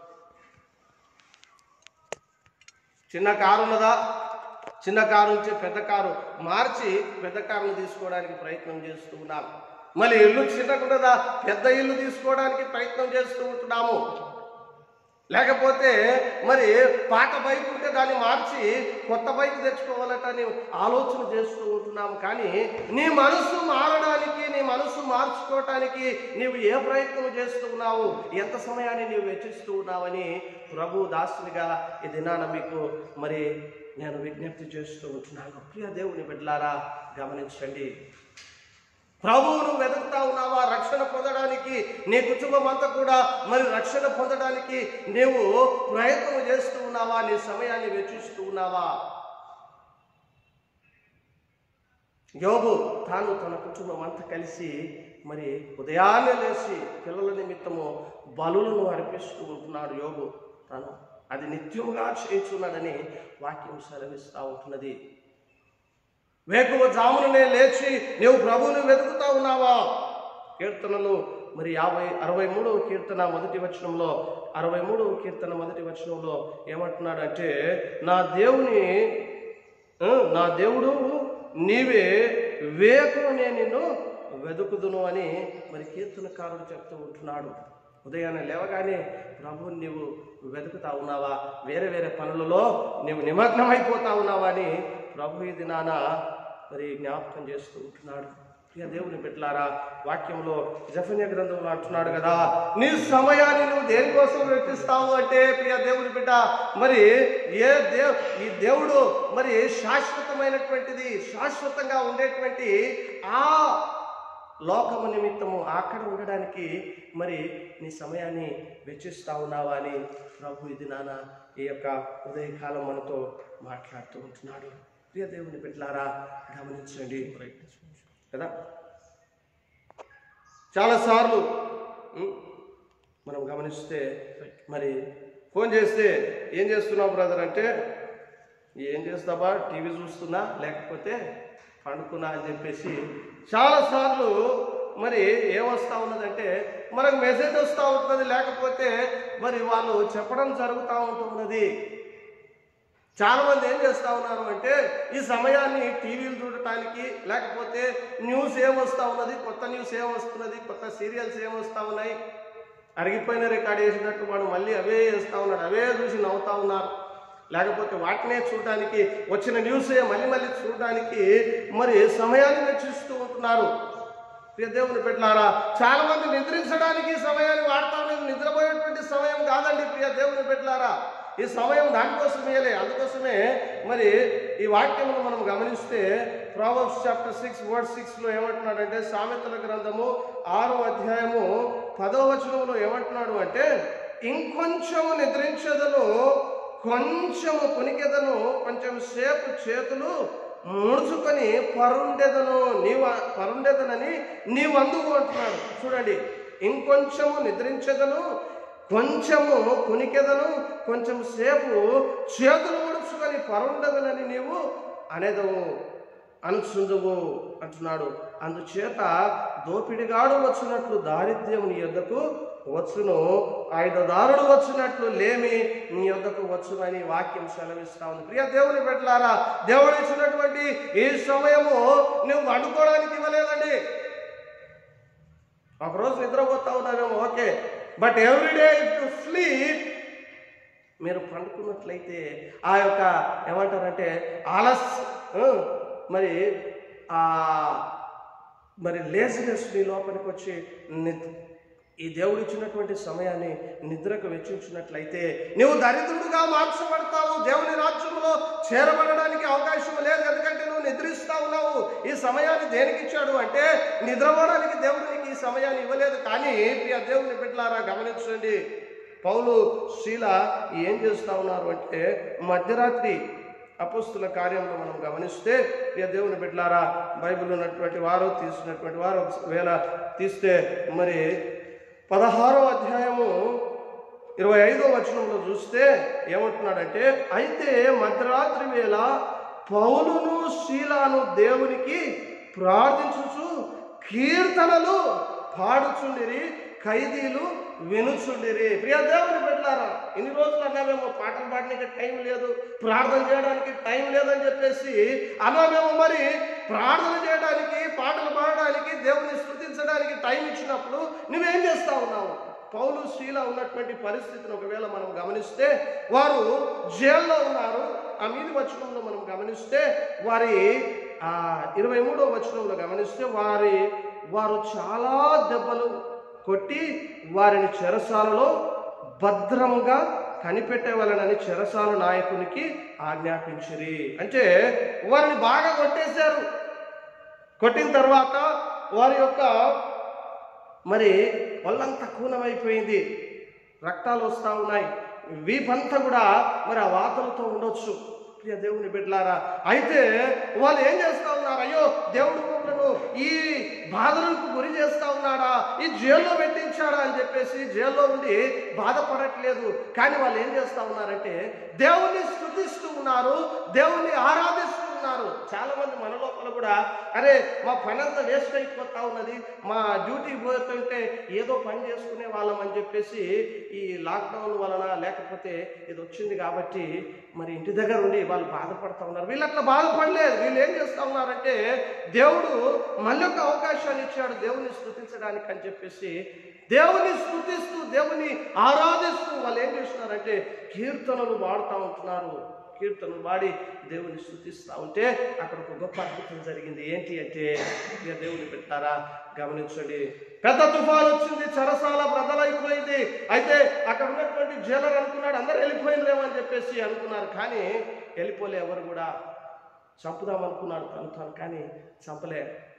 చిన్న కారు ఉన్నదా చిన్న కారు నుంచి పెద్ద కారు మార్చి పెద్ద కారును తీసుకోవడానికి ప్రయత్నం చేస్తూ ఉన్నాం మళ్ళీ ఇల్లు చిన్నకున్నదా పెద్ద ఇల్లు తీసుకోవడానికి ప్రయత్నం చేస్తూ ఉంటున్నాము లేకపోతే మరి పాత బైక్ ఉంటే దాన్ని మార్చి కొత్త బైక్ తెచ్చుకోవాలటని ఆలోచన చేస్తూ ఉంటున్నాము కానీ నీ మనసు మారడానికి నీ మనసు మార్చుకోవటానికి నీవు ఏ ప్రయత్నం చేస్తూ ఉన్నావు ఎంత సమయాన్ని నీవు వెచ్చిస్తూ ఉన్నావని ప్రభు దాసునిగా ఈ దినాన మీకు మరి నేను విజ్ఞప్తి చేస్తూ ఉంటున్నాను ప్రియ దేవుని బిడ్డలారా గమనించండి ప్రభువును వెతుకుతా ఉన్నావా రక్షణ పొందడానికి నీ కుటుంబం అంతా కూడా మరి రక్షణ పొందడానికి నీవు ప్రయత్నం చేస్తూ ఉన్నావా నీ సమయాన్ని వెచ్చిస్తూ ఉన్నావా యోగు తాను తన కుటుంబం అంతా కలిసి మరి ఉదయాన్నే లేచి పిల్లల నిమిత్తము బలులను అర్పిస్తూ ఉంటున్నాడు యోగు తాను అది నిత్యముగా చేస్తున్నాడని వాక్యం సెలవిస్తూ ఉంటున్నది వేకువ జాముననే లేచి నీవు ప్రభువుని వెతుకుతా ఉన్నావా కీర్తనలు మరి యాభై అరవై మూడవ కీర్తన మొదటి వచనంలో అరవై మూడవ కీర్తన మొదటి వచనంలో ఏమంటున్నాడంటే నా దేవుని ఆ, నా దేవుడు నీవే వేకువ నేను నిన్ను వెతుకుదును అని మరి కీర్తనకారుడు చెప్తూ ఉంటున్నాడు ఉదయాన్నే లేవగానే ప్రభువుని నీవు వెతుకుతా ఉన్నావా వేరే వేరే పనులలో నీవు నిమగ్నమైపోతా ఉన్నావా అని ప్రభు ఇది నాన్న మరి జ్ఞాపకం చేస్తూ ఉంటున్నాడు ప్రియ దేవుని బిడ్డలారా వాక్యంలో జఫన్య గ్రంథంలో అంటున్నాడు కదా నీ సమయాన్ని నువ్వు దేనికోసం వెచ్చిస్తావు అంటే ప్రియ దేవుని బిడ్డ మరి ఏ దేవ్ ఈ దేవుడు మరి శాశ్వతమైనటువంటిది శాశ్వతంగా ఉండేటువంటి ఆ లోకము నిమిత్తము అక్కడ ఉండడానికి మరి నీ సమయాన్ని వెచ్చిస్తా ఉన్నావా అని ప్రభు ఇది నాన్న ఈ యొక్క ఉదయకాలం మనతో మాట్లాడుతూ ఉంటున్నాడు ప్రియ దేవుని బిడ్డలారా గమనించండి కదా చాలాసార్లు ఉం, మనం గమనిస్తే మరి ఫోన్ చేస్తే ఏం చేస్తున్నావు బ్రదర్ అంటే ఏం చేస్తావా టీవీ చూస్తున్నా లేకపోతే పండుకున్నా అని చెప్పేసి చాలాసార్లు మరి ఏం వస్తూ ఉన్నదంటే మనకు మెసేజ్ వస్తూ ఉంటుంది లేకపోతే మరి వాళ్ళు చెప్పడం జరుగుతూ ఉంటున్నది చాలా మంది ఏం చేస్తా ఉన్నారు అంటే ఈ సమయాన్ని టీవీలు చూడటానికి లేకపోతే న్యూస్ ఏం వస్తా ఉన్నది కొత్త న్యూస్ ఏం వస్తున్నది కొత్త సీరియల్స్ ఏం వస్తా ఉన్నాయి అరిగిపోయిన రికార్డ్ చేసినట్టు వాడు మళ్ళీ అవే వేస్తా ఉన్నాడు అవే చూసి నవ్వుతా ఉన్నారు లేకపోతే వాటినే చూడడానికి వచ్చిన న్యూసే మళ్ళీ మళ్ళీ చూడడానికి మరి సమయాన్ని వెచ్చిస్తూ ఉంటున్నారు ప్రియ దేవుని పెట్టారా చాలా మంది నిద్రించడానికి ఈ సమయాన్ని వాడతా ఉన్నారు నిద్రపోయేటువంటి సమయం కాదండి ప్రియ దేవుని పెట్టారా ఈ సమయం దానికోసమేలే అందుకోసమే మరి ఈ వాక్యమును మనం గమనిస్తే ప్రావర్బ్స్ చాప్టర్ సిక్స్ వర్డ్ సిక్స్లో ఏమంటున్నాడంటే సామెతల గ్రంథము ఆరో అధ్యాయము పదో వచనంలో ఏమంటున్నాడు అంటే ఇంకొంచెము నిద్రించదను కొంచెము కొనికెదను కొంచెం సేపు చేతులు ముడుచుకొని పరుండెదను నీవు పరుండెదనని నీవు అందుకు అంటున్నాడు చూడండి ఇంకొంచెము నిద్రించదను కొంచెము కునికెదను కొంచెం సేపు చేతులు ముడుచుకొని పరుండదనని నీవు అనేదవు అనుచుందువు అంటున్నాడు అందుచేత దోపిడిగాడు వచ్చినట్లు దారిద్ర్యం నీ యొద్దకు వచ్చును ఆయుధదారుడు వచ్చినట్లు లేమి నీ యొద్దకు వచ్చునని వాక్యం సెలవిస్తా ఉంది ప్రియ దేవుని పెట్టలారా దేవుడు ఇచ్చినటువంటి ఈ సమయము నువ్వు అడుకోవడానికి ఇవ్వలేదండి ఒకరోజు నిద్రపోతా ఉన్నావేమో okay but everyday to sleep మీరు పండుకున్నట్లయితే ఆ యొక్క ఏమంటారంటే ఆలస్ ఆ, మరి ఆ మరి లేజినెస్ నీ లోపలికి వచ్చి నిద్- ఈ దేవుడు ఇచ్చినటువంటి సమయాన్ని నిద్రకు వెచ్చించినట్లయితే నువ్వు దరిద్రుడుగా మార్చబడతావు దేవుని రాజ్యంలో చేరబడడానికి అవకాశం లేదు ఎందుకంటే నువ్వు నిద్రిస్తా ఉన్నావు ఈ సమయాన్ని దేనికి ఇచ్చాడు అంటే నిద్రపోవడానికి దేవుడు నీకు ఈ సమయాన్ని ఇవ్వలేదు కానీ ప్రియ దేవుని బిడ్డలారా గమనించండి పౌలు శీల ఏం చేస్తా ఉన్నారు అంటే మధ్యరాత్రి అపోస్తుల కార్యంలో మనం గమనిస్తే ప్రియ దేవుని బిడ్డలారా బైబిల్ ఉన్నటువంటి వారు తీసినటువంటి వారు ఒకవేళ తీస్తే మరి పదహారో అధ్యాయము ఇరవై ఐదో వచనంలో చూస్తే ఏమంటున్నాడంటే అయితే మధ్యరాత్రి వేళ పౌలును శీలాను దేవునికి ప్రార్థించుచు కీర్తనలు పాడుచుండిరి ఖైదీలు వినుచుండిరి ప్రియ దేవుని పెట్టారా ఇన్ని రోజులు అన్నామేమో పాటలు పాడడానికి టైం లేదు ప్రార్థన చేయడానికి టైం లేదని చెప్పేసి అన్నామేమో మరి ప్రార్థన చేయడానికి పాటలు పాడడానికి దేవుని స్థుతించడానికి టైం ఇచ్చినప్పుడు నువ్వేం చేస్తా ఉన్నావు పౌలు శీల ఉన్నటువంటి పరిస్థితిని ఒకవేళ మనం గమనిస్తే వారు జైల్లో ఉన్నారు ఆ మీది వచనంలో మనం గమనిస్తే వారి ఆ ఇరవై మూడో వచనంలో గమనిస్తే వారి వారు చాలా దెబ్బలు కొట్టి వారిని చెరసాలలో భద్రంగా కనిపెట్టేవాళ్ళనని చెరసాల నాయకునికి ఆజ్ఞాపించిరి అంటే వారిని బాగా కొట్టేశారు కొట్టిన తర్వాత వారి యొక్క మరి ఒళ్ళంతా కూనమైపోయింది రక్తాలు వస్తూ ఉన్నాయి వీపంతా కూడా మరి ఆ వాతలతో ఉండొచ్చు ప్రియ దేవుని బిడ్డలారా అయితే వాళ్ళు ఏం చేస్తా ఉన్నారు అయ్యో దేవుడు మమ్మలను ఈ బాధలకు గురి చేస్తా ఉన్నాడా ఈ జైల్లో పెట్టించాడా అని చెప్పేసి జైల్లో ఉండి బాధపడట్లేదు కానీ వాళ్ళు ఏం చేస్తా ఉన్నారంటే దేవుని స్థుతిస్తూ ఉన్నారు దేవుని ఆరాధిస్తూ ఉన్నారు చాలా మంది మన లోపల కూడా అరే మా పని అంతా వేస్ట్ అయిపోతా ఉన్నది మా డ్యూటీ పోతుంటే ఏదో పని చేసుకునే వాళ్ళం అని చెప్పేసి ఈ లాక్డౌన్ వలన లేకపోతే ఇది వచ్చింది కాబట్టి మరి ఇంటి దగ్గర ఉండి వాళ్ళు బాధపడతా ఉన్నారు వీళ్ళు అట్లా బాధపడలేదు వీళ్ళు ఏం చేస్తా ఉన్నారంటే దేవుడు మళ్ళీ ఒక అవకాశాన్ని ఇచ్చాడు దేవుని స్థుతించడానికి అని చెప్పేసి దేవుని స్థుతిస్తూ దేవుని ఆరాధిస్తూ వాళ్ళు ఏం చేస్తున్నారంటే కీర్తనలు పాడుతూ ఉంటున్నారు కీర్తనలు పాడి దేవుని స్థుతిస్తూ ఉంటే అక్కడ ఒక గొప్ప అద్భుతం జరిగింది ఏంటి అంటే ఇక దేవుని పెట్టారా గమనించండి పెద్ద తుఫాన్ వచ్చింది చెరసాల బ్రదలైపోయింది అయితే అక్కడ ఉన్నటువంటి జైలర్ అనుకున్నాడు అందరు వెళ్ళిపోయిందేమో అని చెప్పేసి అనుకున్నారు కానీ వెళ్ళిపోలే ఎవరు కూడా చంపుదాం అనుకున్నాడు తను తాను కానీ చంపలే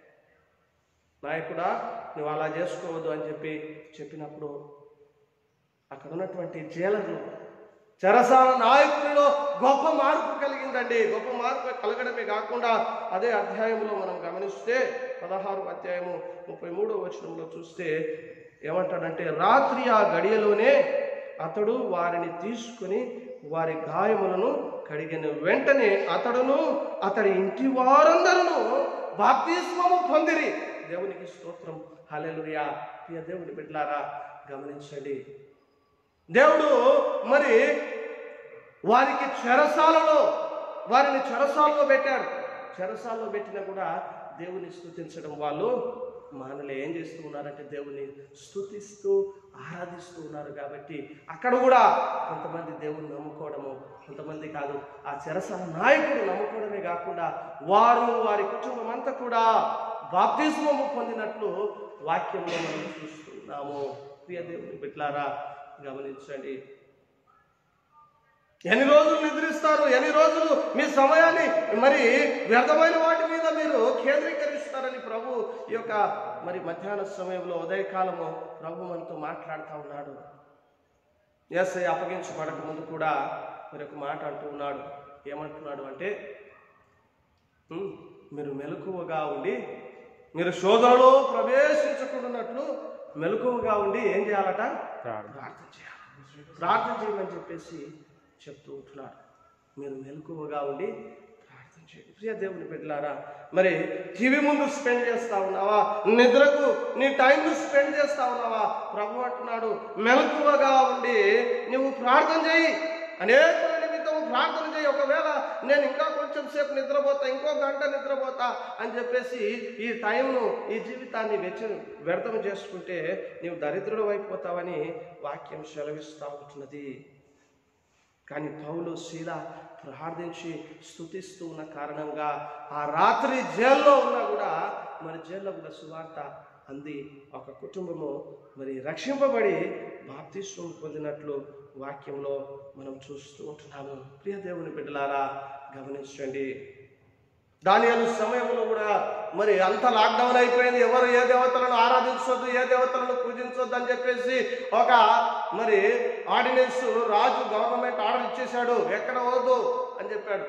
నాయకుడా నువ్వు అలా చేసుకోవద్దు అని చెప్పి చెప్పినప్పుడు అక్కడ ఉన్నటువంటి జైలర్లు చెరసాల నాయకునిలో గొప్ప మార్పు కలిగిందండి గొప్ప మార్పు కలగడమే కాకుండా అదే అధ్యాయంలో మనం గమనిస్తే పదహారు అధ్యాయము ముప్పై మూడో వచనంలో చూస్తే ఏమంటాడంటే రాత్రి ఆ గడియలోనే అతడు వారిని తీసుకుని వారి గాయములను కడిగిన వెంటనే అతడును అతడి ఇంటి వారందరూ బాప్తిస్మము పొందిరి దేవునికి స్తోత్రం హల్లెలూయా ప్రియ దేవుని బిడ్డలారా గమనించండి దేవుడు మరి వారికి చెరసాలలో వారిని చెరసాలలో పెట్టాడు చెరసాలలో పెట్టినా కూడా దేవుని స్తుతించడం వాళ్ళు మానలే ఏం చేస్తూ ఉన్నారంటే దేవుని స్తుతిస్తూ ఆరాధిస్తూ ఉన్నారు కాబట్టి అక్కడ కూడా కొంతమంది దేవుని నమ్ముకోవడము కొంతమంది కాదు ఆ చెరసాల నాయకుడు నమ్ముకోవడమే కాకుండా వారు వారి కుటుంబం అంతా కూడా బాప్తిస్మము పొందినట్లు వాక్యంలో మనం చూస్తున్నాము ప్రియ దేవుని బిడ్లారా గమనించండి ఎన్ని రోజులు నిద్రిస్తారు ఎన్ని రోజులు మీ సమయాన్ని మరి వ్యర్థమైన వాటి మీద మీరు కేంద్రీకరిస్తారని ప్రభు ఈ యొక్క మరి మధ్యాహ్న సమయంలో ఉదయకాలము ప్రభు మనతో మాట్లాడుతూ ఉన్నాడు ఎస్ఐ అప్పగించబడక ముందు కూడా మరి ఒక మాట అంటూ ఉన్నాడు ఏమంటున్నాడు అంటే "ఉమ్, మీరు మెలకువగా ఉండి మీరు శోధనలో ప్రవేశించకుండాన్నట్లు మెలకువగా ఉండి ఏం చేయాలట ప్రార్థన చేయాలి ప్రార్థన చేయమని చెప్పేసి చెప్తూ ఉంటున్నాడు మీరు మెలకువగా ఉండి ప్రార్థన చేయండి ప్రియ దేవుని బిడ్డలారా మరి టీవీ ముందు స్పెండ్ చేస్తా ఉన్నావా నిద్రకు నీ టైంను స్పెండ్ చేస్తా ఉన్నావా ప్రభు అంటున్నాడు మెలకువగా ఉండి నువ్వు ప్రార్థన చేయి అనేక నిమిత్తం ప్రార్థన చేయి ఒకవేళ నేను ఇంకా కొంచెం సేపు నిద్రపోతా ఇంకో గంట నిద్రపోతా అని చెప్పేసి ఈ టైంను ఈ జీవితాన్ని వెచ్చ వ్యర్థం చేసుకుంటే నీవు దరిద్రుడు అయిపోతావని వాక్యం సెలవిస్తూ ఉంటున్నది కానీ పౌలు శీల ప్రార్థించి స్తుతిస్తూ ఉన్న కారణంగా ఆ రాత్రి జైల్లో ఉన్నా కూడా మరి జైల్లో కూడా సువార్త అంది ఒక కుటుంబము మరి రక్షింపబడి బాప్తిస్వం పొందినట్లు వాక్యంలో మనం చూస్తూ ఉంటున్నాము ప్రియ దేవుని బిడ్డలారా గమనించండి దానియాలు సమయంలో కూడా మరి అంత లాక్డౌన్ అయిపోయింది ఎవరు ఏ దేవతలను ఆరాధించొద్దు ఏ దేవతలను పూజించొద్దు అని చెప్పేసి ఒక మరి ఆర్డినెన్స్ రాజు గవర్నమెంట్ ఆర్డర్ ఇచ్చేశాడు ఎక్కడ వద్దు అని చెప్పాడు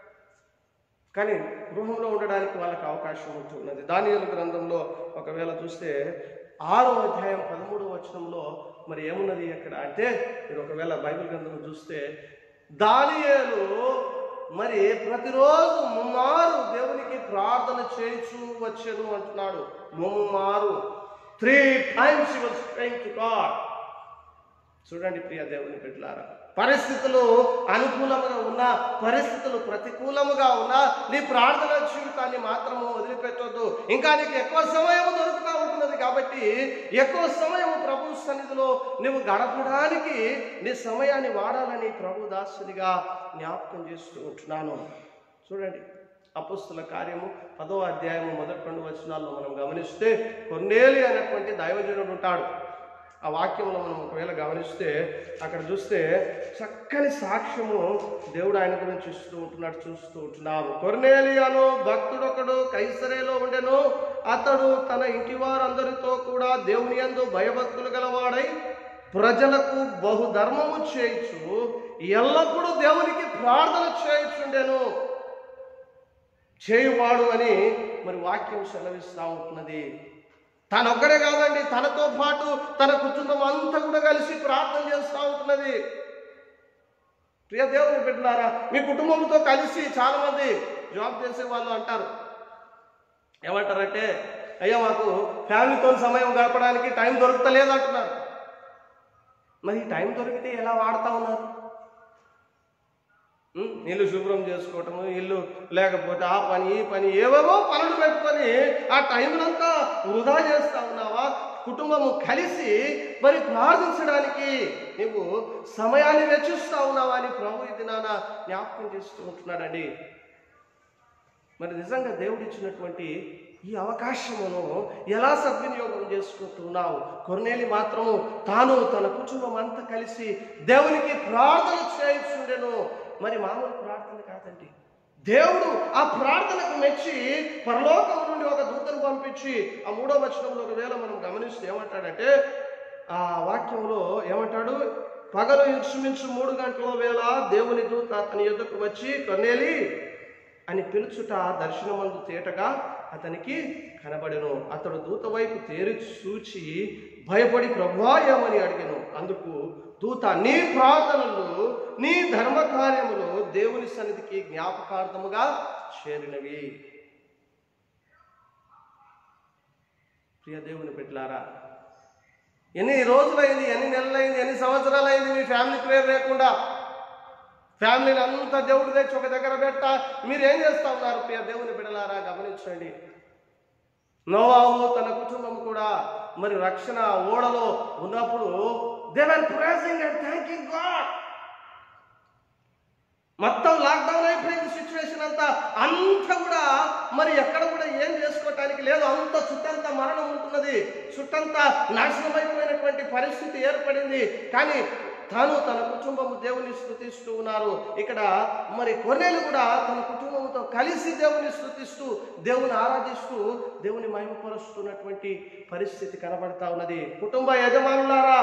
కానీ గృహంలో ఉండడానికి వాళ్ళకి అవకాశం ఉంటున్నది దానియాల గ్రంథంలో ఒకవేళ చూస్తే ఆరో అధ్యాయం పదమూడవ వచనంలో మరి ఏమున్నది అక్కడ అంటే మీరు ఒకవేళ బైబిల్ గ్రంథం చూస్తే దానియేలు మరి ప్రతిరోజు ముమ్మారు దేవునికి ప్రార్థన చేయించు వచ్చాను అంటున్నాడు ముమ్మారు three times your strength to God చూడండి ప్రియ దేవుని బిడ్డలారా పరిస్థితులు అనుకూలముగా ఉన్నా పరిస్థితులు ప్రతికూలముగా ఉన్నా నీ ప్రార్థన జీవితాన్ని మాత్రము వదిలిపెట్టొద్దు ఇంకా నీకు ఎక్కువ సమయం దొరుకుతూ ఉంటున్నది కాబట్టి ఎక్కువ సమయం ప్రభు సన్నిధిలో నువ్వు గడపడానికి నీ సమయాన్ని వాడాలని ప్రభు దాసునిగా జ్ఞాపకం చేస్తూ ఉంటున్నాను చూడండి అపుస్తుల కార్యము పదో అధ్యాయము మొదటి రెండు వచనాల్లో మనం గమనిస్తే కొన్నేలి అనేటువంటి దైవజనుడు ఉంటాడు ఆ వాక్యంలో మనం ఒకవేళ గమనిస్తే అక్కడ చూస్తే చక్కని సాక్ష్యము దేవుడు ఆయన గురించి ఇస్తూ ఉంటున్నాడు చూస్తూ ఉంటున్నాము కొర్నేలియాను భక్తుడొకడు కైసరేలో ఉండెను అతడు తన ఇంటి వారందరితో కూడా దేవుని యందు భయభక్తులు గలవాడై ప్రజలకు బహుధర్మము చేయించు ఎల్లప్పుడూ దేవునికి ప్రార్థన చేయించుండెను చేయువాడు అని మరి వాక్యం సెలవిస్తూ ఉంటున్నది తనొక్కడే కాదండి తనతో పాటు తన కుటుంబం అంతా కూడా కలిసి ప్రార్థన చేస్తూ ఉంటున్నది ప్రియ దేవుని బిడ్డలారా మీ కుటుంబంతో కలిసి చాలా మంది జాబ్ చేసే వాళ్ళు అంటారు ఏమంటారంటే అయ్యా మాకు ఫ్యామిలీతో సమయం గడపడానికి టైం దొరుకుతలేదు అంటున్నారు మరి ఈ టైం దొరికితే ఎలా వాడుతా ఉన్నారు ఉం? ఇల్లు శుభ్రం చేసుకోవటము ఇల్లు లేకపోతే ఆ పని ఈ పని ఏవేవో పనులు పెట్టుకొని ఆ టైంనంతా వృధా చేస్తా ఉన్నావా కుటుంబము కలిసి మరి ప్రార్థించడానికి నువ్వు సమయాన్ని వెచ్చిస్తా ఉన్నావా అని ప్రభు ఇది నాన్న జ్ఞాపకం చేస్తూ ఉంటున్నాడండి మరి నిజంగా దేవుడు ఇచ్చినటువంటి ఈ అవకాశమును ఎలా సద్వినియోగం చేసుకుంటున్నావు కొన్నేళ్ళు మాత్రము తాను తన కుటుంబం అంతా కలిసి దేవునికి ప్రార్థన చేయించుండెను మరి మామూలు ప్రార్థన కాదండి దేవుడు ఆ ప్రార్థనకు మెచ్చి పరలోకం నుండి ఒక దూతను పంపించి ఆ మూడో వచనంలో ఒకవేళ మనం గమనిస్తే ఏమంటాడంటే ఆ వాక్యంలో ఏమంటాడు పగలు ఇంచుమించు మూడు గంటల వేళ దేవుని దూత అతని ఎదుకు వచ్చి కొన్నేలి అని పిలుచుట దర్శనమందు తేటగా అతనికి కనబడెను అతడు దూత వైపు తేరి చూచి భయపడి ప్రభువా ఏమని అడిగాను అందుకు దూత నీ ప్రార్థనలు నీ ధర్మ కార్యములు దేవుని సన్నిధికి జ్ఞాపకార్థముగా చేరినవి ప్రియ దేవుని బిడ్డలారా ఎన్ని రోజులైంది ఎన్ని నెలలైంది ఎన్ని సంవత్సరాలైంది మీ ఫ్యామిలీ ప్రేయర్ లేకుండా ఫ్యామిలీని అంతా దేవుడు తెచ్చి ఒక దగ్గర పెట్ట మీరు ఏం చేస్తా ఉన్నారు ప్రియ దేవుని బిడలారా గమనించండి నోవాహు తన కుటుంబం కూడా మరి రక్షణ ఓడలో ఉన్నప్పుడు they were praising and thanking God మొత్తం లాక్డౌన్ అయిపోయింది సిచ్యువేషన్ అంతా అంతా కూడా మరి ఎక్కడ కూడా ఏం చేసుకోవటానికి లేదు అంత చుట్టంతా మరణం ఉంటున్నది చుట్టంతా నాశనం అయిపోయినటువంటి పరిస్థితి ఏర్పడింది కానీ తాను తన కుటుంబము దేవుని స్థుతిస్తూ ఉన్నారు ఇక్కడ మరి కొన్నేళ్ళు కూడా తన కుటుంబంతో కలిసి దేవుని స్థుతిస్తూ దేవుని ఆరాధిస్తూ దేవుని మహిమపరుస్తున్నటువంటి పరిస్థితి కనబడతా ఉన్నది కుటుంబ యజమానులారా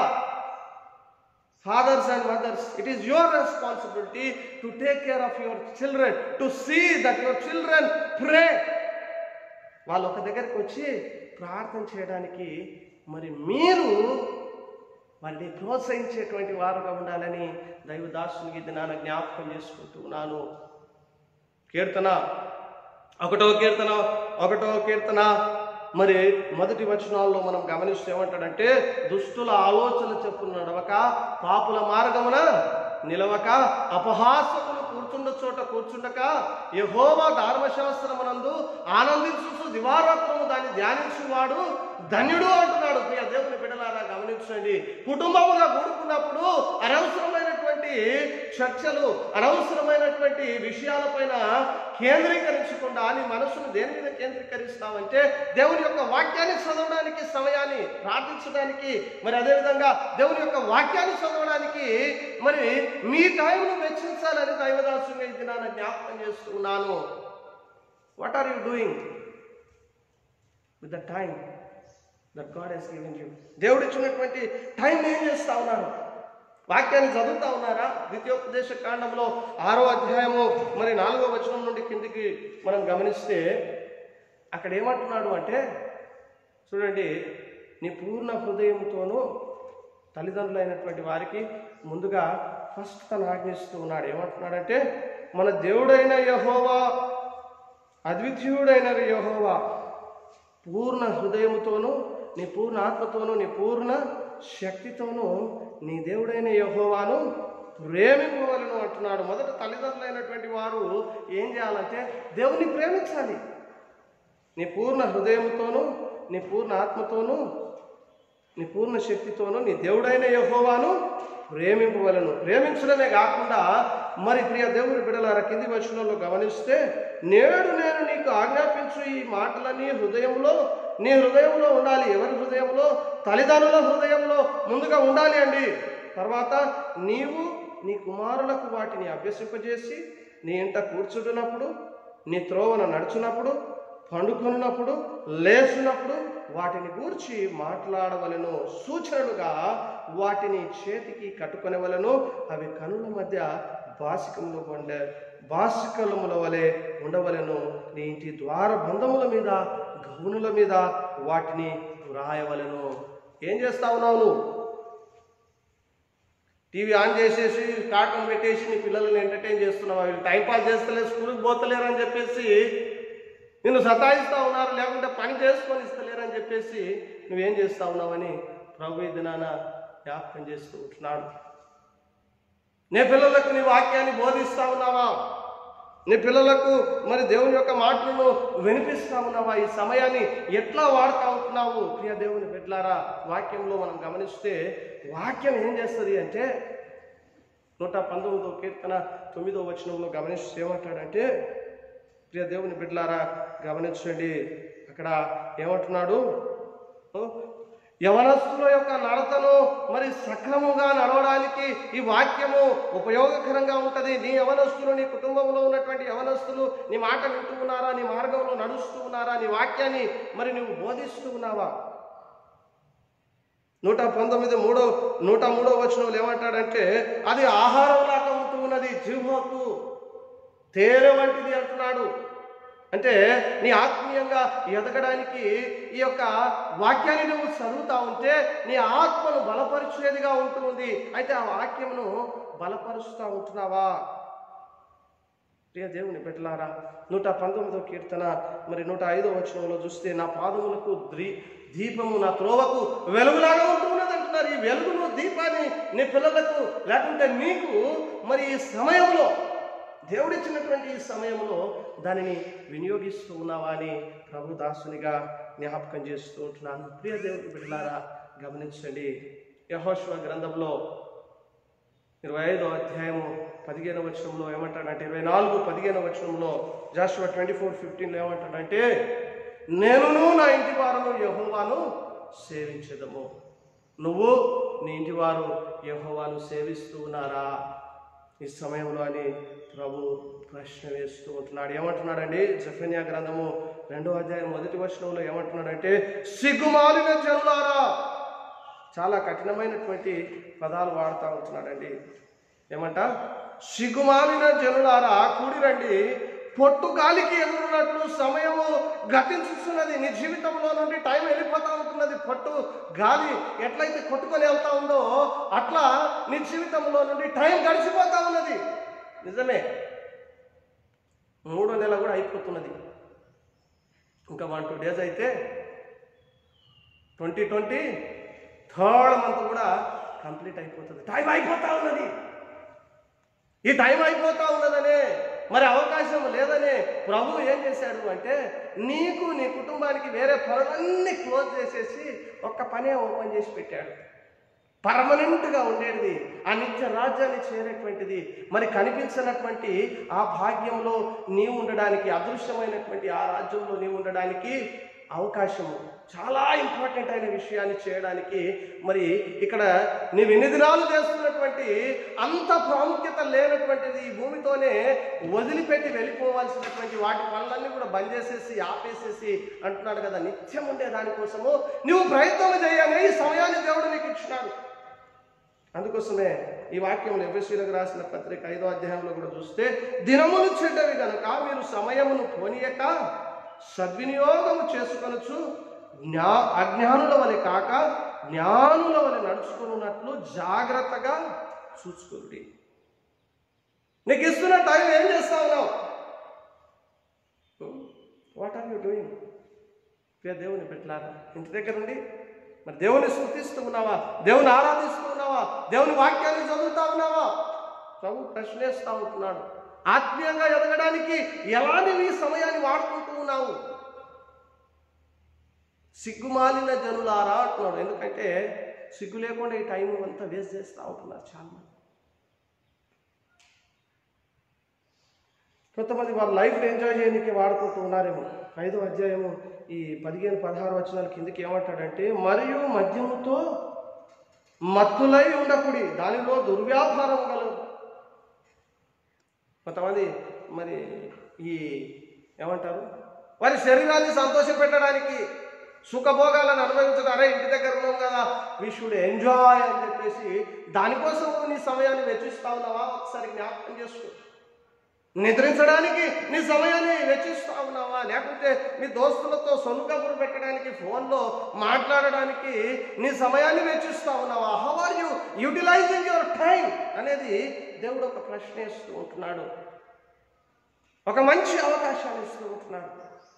fathers and mothers it is your responsibility to take care of your children to see that your children pray వాళ్ళు ఒక దగ్గరికి వచ్చి ప్రార్థన చేయడానికి మరి మీరు వారిని ప్రోత్సహించేటువంటి వారుగా ఉండాలని దైవదాసునికి దినాన జ్ఞాపకం చేసుకుంటున్నాను కీర్తన ఒకటో కీర్తన ఒకటో కీర్తన మరి మొదటి వచనాల్లో మనం గమనిస్తే ఏమంటాడంటే దుష్టుల ఆలోచన చెప్పులు నడవక పాపుల మార్గమున నిలవక అపహాసకులు కూర్చుండ చోట కూర్చుండక యహోవా ధర్మశాస్త్రమునందు ఆనందించు దివారాత్రము దాన్ని ధ్యానించువాడు ధన్యుడు అంటున్నాడు ప్రియ దేవుని బిడ్డలారా గమనించండి కుటుంబముగా కూడుకున్నప్పుడు అనవసరమైనటువంటి చర్చలు అనవసరమైనటువంటి విషయాలపైన కేంద్రీకరించకుండా నీ మనసును దేని మీద కేంద్రీకరిస్తావంటే దేవుని యొక్క వాక్యాన్ని చదవడానికి సమయాన్ని ప్రార్థించడానికి మరి అదేవిధంగా దేవుని యొక్క వాక్యాన్ని చదవడానికి మరి మీ టైంను వెచ్చించాలని దైవదాసుగా ఈ దినాన జ్ఞాపకం చేస్తున్నాను what are you doing with the time that God has given you దేవుడు ఇచ్చినటువంటి టైం ఏం చేస్తా ఉన్నారు వాక్యాన్ని చదువుతా ఉన్నారా ద్వితీయోపదేశ కాండంలో ఆరో అధ్యాయము మరి నాలుగో వచనం నుండి కిందికి మనం గమనిస్తే అక్కడ ఏమంటున్నాడు అంటే చూడండి నీ పూర్ణ హృదయంతోనూ తల్లిదండ్రులైనటువంటి వారికి ముందుగా ఫస్ట్ తను ఆజ్ఞిస్తూ ఉన్నాడు ఏమంటున్నాడంటే మన దేవుడైన యహోవా అద్వితీయుడైన యహోవా పూర్ణ హృదయముతోనూ నీ పూర్ణ ఆత్మతోనూ నీ పూర్ణ శక్తితోనూ నీ దేవుడైన యహోవాను ప్రేమింపవలను అంటున్నాడు మొదట తల్లిదండ్రులైనటువంటి వారు ఏం చేయాలంటే దేవుని ప్రేమించాలి నీ పూర్ణ హృదయంతోనూ నీ పూర్ణ ఆత్మతోనూ నీ పూర్ణ శక్తితోనూ నీ దేవుడైన యహోవాను ప్రేమింపవలను ప్రేమించడమే కాకుండా మరి ప్రియ దేవుని బిడలారా కింది వచనంలో గమనిస్తే నేడు నేను నీకు ఆజ్ఞాపించు ఈ మాటలన్నీ హృదయంలో నీ హృదయంలో ఉండాలి ఎవరి హృదయంలో తల్లిదండ్రుల హృదయంలో ముందుగా ఉండాలి అండి తర్వాత నీవు నీ కుమారులకు వాటిని అభ్యసింపజేసి నీ ఇంట కూర్చుంటున్నప్పుడు నీ త్రోవన నడుచున్నప్పుడు పండుకొనున్నప్పుడు లేచినప్పుడు వాటిని గూర్చి మాట్లాడవలను సూచనలుగా వాటిని చేతికి కట్టుకొనవలను అవి కనుల మధ్య బాసికములు కొండ బాసికలముల వలె ఉండవలను నీ ఇంటి ద్వార బంధముల మీద గౌనుల మీద వాటిని వ్రాయవలను ఏం చేస్తా ఉన్నావు నువ్వు టీవీ ఆన్ చేసేసి కార్టూన్ పెట్టేసి నీ పిల్లల్ని ఎంటర్టైన్ చేస్తున్నావా వీళ్ళు టైం పాస్ చేస్తలేరు స్కూల్కి పోతలేరు అని చెప్పేసి నిన్ను సతాయిస్తా ఉన్నారు లేకుంటే పని చేసుకొని ఇస్తలేరు అని చెప్పేసి నువ్వేం చేస్తా ఉన్నావని ప్రభు ఈ దినాన జ్ఞాపకం చేస్తూ ఉంటున్నాడు నీ పిల్లలకు నీ వాక్యాన్ని బోధిస్తా ఉన్నావా నీ పిల్లలకు మరి దేవుని యొక్క మాటలను వినిపిస్తా ఉన్నావా ఈ సమయాన్ని ఎట్లా వాడుతా ఉంటున్నావు ప్రియ దేవుని బిడ్లారా వాక్యంలో మనం గమనిస్తే వాక్యం ఏం చేస్తుంది అంటే నూట పంతొమ్మిదో కీర్తన తొమ్మిదో వచనంలో గమనిస్తే ఏమంటాడంటే ప్రియ దేవుని బిడ్లారా గమనించండి అక్కడ ఏమంటున్నాడు ఓ, యవనస్తుల యొక్క నడతను మరి సక్రమంగా నడవడానికి ఈ వాక్యము ఉపయోగకరంగా ఉంటుంది నీ యవనస్తులు నీ కుటుంబంలో ఉన్నటువంటి యవనస్తులు నీ మాట వింటూ ఉన్నారా నీ మార్గంలో నడుస్తూ ఉన్నారా నీ వాక్యాన్ని మరి నువ్వు బోధిస్తూ ఉన్నావా నూట పంతొమ్మిది మూడో నూట మూడో వచనంలో ఏమంటాడంటే అది ఆహారంలాగా ఉంటూ ఉన్నది జీవకు తేనె వంటిది అంటున్నాడు అంటే నీ ఆత్మీయంగా ఎదగడానికి ఈ యొక్క వాక్యాన్ని నువ్వు చదువుతా ఉంటే నీ ఆత్మను బలపరిచేదిగా ఉంటుంది అయితే ఆ వాక్యమును బలపరుస్తూ ఉంటున్నావా ప్రియ దేవుని బిడ్డలారా నూట పంతొమ్మిదో కీర్తన మరి నూట ఐదో వచనంలో చూస్తే నా పాదములకు ద్రీ దీపము నా త్రోవకు వెలుగులాగా ఉంటున్నది ఉంటున్నారు ఈ వెలుగును దీపాన్ని నీ పిల్లలకు లేకుంటే నీకు మరి ఈ సమయంలో దేవుడిచ్చినటువంటి ఈ సమయంలో దానిని వినియోగిస్తూ ఉన్నావా అని ప్రభు దాసునిగా జ్ఞాపకం చేస్తూ ఉంటున్నాను ప్రియ దేవుడి బిడ్డలారా గమనించండి యహోశ్వ గ్రంథంలో ఇరవై ఐదో అధ్యాయము పదిహేను వచనంలో ఏమంటాడంటే ఇరవై నాలుగు పదిహేను వచనంలో జాషువా ట్వంటీ ఫోర్ ఫిఫ్టీన్లో ఏమంటాడంటే నేనును నా ఇంటి వారును యహోవాను సేవించదము నువ్వు నీ ఇంటి వారు యహోవాను సేవిస్తూ ఉన్నారా ఈ సమయంలో అని ప్రభు ప్రశ్న వేస్తూ ఉంటున్నాడు ఏమంటున్నాడండి జఫన్యా గ్రంథము రెండో అధ్యాయం మొదటి వచనంలో ఏమంటున్నాడంటే సిగ్గుమాలిన జనులారా చాలా కఠినమైనటువంటి పదాలు వాడుతూ ఉంటున్నాడండి ఏమంట సిగ్గుమాలిన జనులారా కూడిరండి పొట్టు గాలికి ఎదురున్నట్లు సమయము గతించుతున్నది నీ జీవితంలో నుండి టైం వెళ్ళిపోతా ఉంటున్నది పొట్టు గాలి ఎట్లయితే కొట్టుకొని వెళ్తా ఉందో అట్లా నీ జీవితంలో నుండి టైం గడిచిపోతా ఉన్నది నిజమే మూడో నెల కూడా అయిపోతున్నది ఇంకా వన్ టూ డేస్ అయితే ట్వంటీ ట్వంటీ థర్డ్ మంత్ కూడా కంప్లీట్ అయిపోతుంది టైం అయిపోతా ఉన్నది ఈ టైం అయిపోతా ఉన్నదనే మరి అవకాశం లేదనే ప్రభు ఏం చేశాడు అంటే నీకు నీ కుటుంబానికి వేరే పనులన్నీ క్లోజ్ చేసేసి ఒక్క పనే ఓపెన్ చేసి పెట్టాడు పర్మనెంట్గా ఉండేది ఆ నిత్య రాజ్యాన్ని చేరేటువంటిది మరి కనిపించినటువంటి ఆ భాగ్యంలో నీవు ఉండడానికి అదృశ్యమైనటువంటి ఆ రాజ్యంలో నీవు ఉండడానికి అవకాశము చాలా ఇంపార్టెంట్ అయిన విషయాన్ని చేయడానికి మరి ఇక్కడ నీవు ఎన్ని దినాలు చేస్తున్నటువంటి అంత ప్రాముఖ్యత లేనటువంటిది ఈ భూమితోనే వదిలిపెట్టి వెళ్ళిపోవాల్సినటువంటి వాటి పనులన్నీ కూడా బంద్ చేసేసి ఆపేసేసి అంటున్నాడు కదా నిత్యం ఉండే దానికోసము నువ్వు ప్రయత్నం చేయనే ఈ సమయాన్ని దేవుడు నీకు ఇచ్చినాడు అందుకోసమే ఈ వాక్యంలో ఎఫ్ఎస్సీలకు రాసిన పత్రిక ఐదో అధ్యాయంలో కూడా చూస్తే దినములు చెడ్డవి కనుక మీరు సమయమును పోనీయక సద్వినియోగము చేసుకొనొచ్చు జ్ఞా అజ్ఞానుల వలె కాక జ్ఞానుల వలె నడుచుకున్నట్లు జాగ్రత్తగా చూసుకోండి నీకు ఇస్తున్న టైం ఏం చేస్తా ఉన్నావు వాట్ ఆర్ యూ డూయింగ్ ప్రియ దేవుని పెట్టలారా ఇంటి దగ్గర ఉండి మరి దేవుని స్థుతిస్తూ ఉన్నావా దేవుని ఆరాధిస్తూ ఉన్నావా దేవుని వాక్యాన్ని చదువుతా ఉన్నావా ప్రభు ప్రశ్నేస్తా ఉంటున్నాడు ఆత్మీయంగా ఎదగడానికి ఎలా నువ్వు ఈ సమయాన్ని వాడుకుంటూ ఉన్నావు సిగ్గుమాలిన జనులారా అంటున్నాడు ఎందుకంటే సిగ్గు లేకుండా ఈ టైం అంతా వేస్ట్ చేస్తూ ఉంటున్నారు చాలా మంది కొంతమంది వాళ్ళ లైఫ్ని ఎంజాయ్ చేయడానికి వాడుకుంటూ ఉన్నారేమో ఐదో అధ్యాయము ఈ పదిహేను పదహారు వచనాల కిందకి ఏమంటాడంటే మరియు మద్యముతో మత్తులై ఉండకుడి దానిలో దుర్వ్యాపారం గలదు కొంతమంది మరి ఈ ఏమంటారు వారి శరీరాన్ని సంతోషపెట్టడానికి సుఖభోగాలను అనుభవించడం అరే ఇంటి దగ్గర ఉన్నాం కదా వీ షుడ్ ఎంజాయ్ అని చెప్పేసి దానికోసం నీ సమయాన్ని వెచ్చిస్తా ఉన్నావా ఒకసారి జ్ఞాపకం చేసుకో నిద్రించడానికి నీ సమయాన్ని వెచ్చిస్తా ఉన్నావా లేకపోతే నీ దోస్తులతో సొను కబురు పెట్టడానికి ఫోన్లో మాట్లాడడానికి నీ సమయాన్ని వెచ్చిస్తా ఉన్నావా how are you utilising your time అనేది దేవుడు ఒక ప్రశ్న ఇస్తూ ఉంటున్నాడు ఒక మంచి అవకాశాన్ని ఇస్తూ ఉంటున్నాడు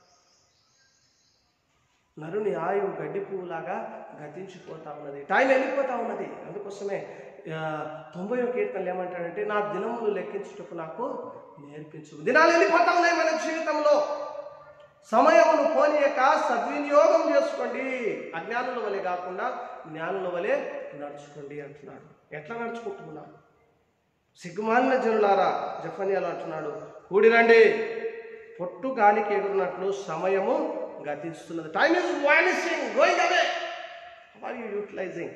నరుని ఆయువు గడ్డి పువ్వులాగా గతించిపోతా ఉన్నది టైం వెళ్ళిపోతా ఉన్నది అందుకోసమే ఆ, తొంభై ఒక కీర్తనలు ఏమంటాడంటే నా దినములు లెక్కించుటకు నాకు నేర్పించు దినాలు వెళ్ళిపోతా ఉన్నాయి మన జీవితంలో సమయమును పోనీయక సద్వినియోగం చేసుకోండి అజ్ఞానుల వలె కాకుండా జ్ఞానుల వలె నడుచుకోండి అంటున్నాడు ఎట్లా నడుచుకుంటున్నాం సిగ్గుమాలిన జనులారా జఫన్యాలు అంటున్నాడు కూడిరండి పొట్టు గాలికి ఎగురున్నట్లు సమయము గతిస్తున్నది time is vanishing going away are you utilising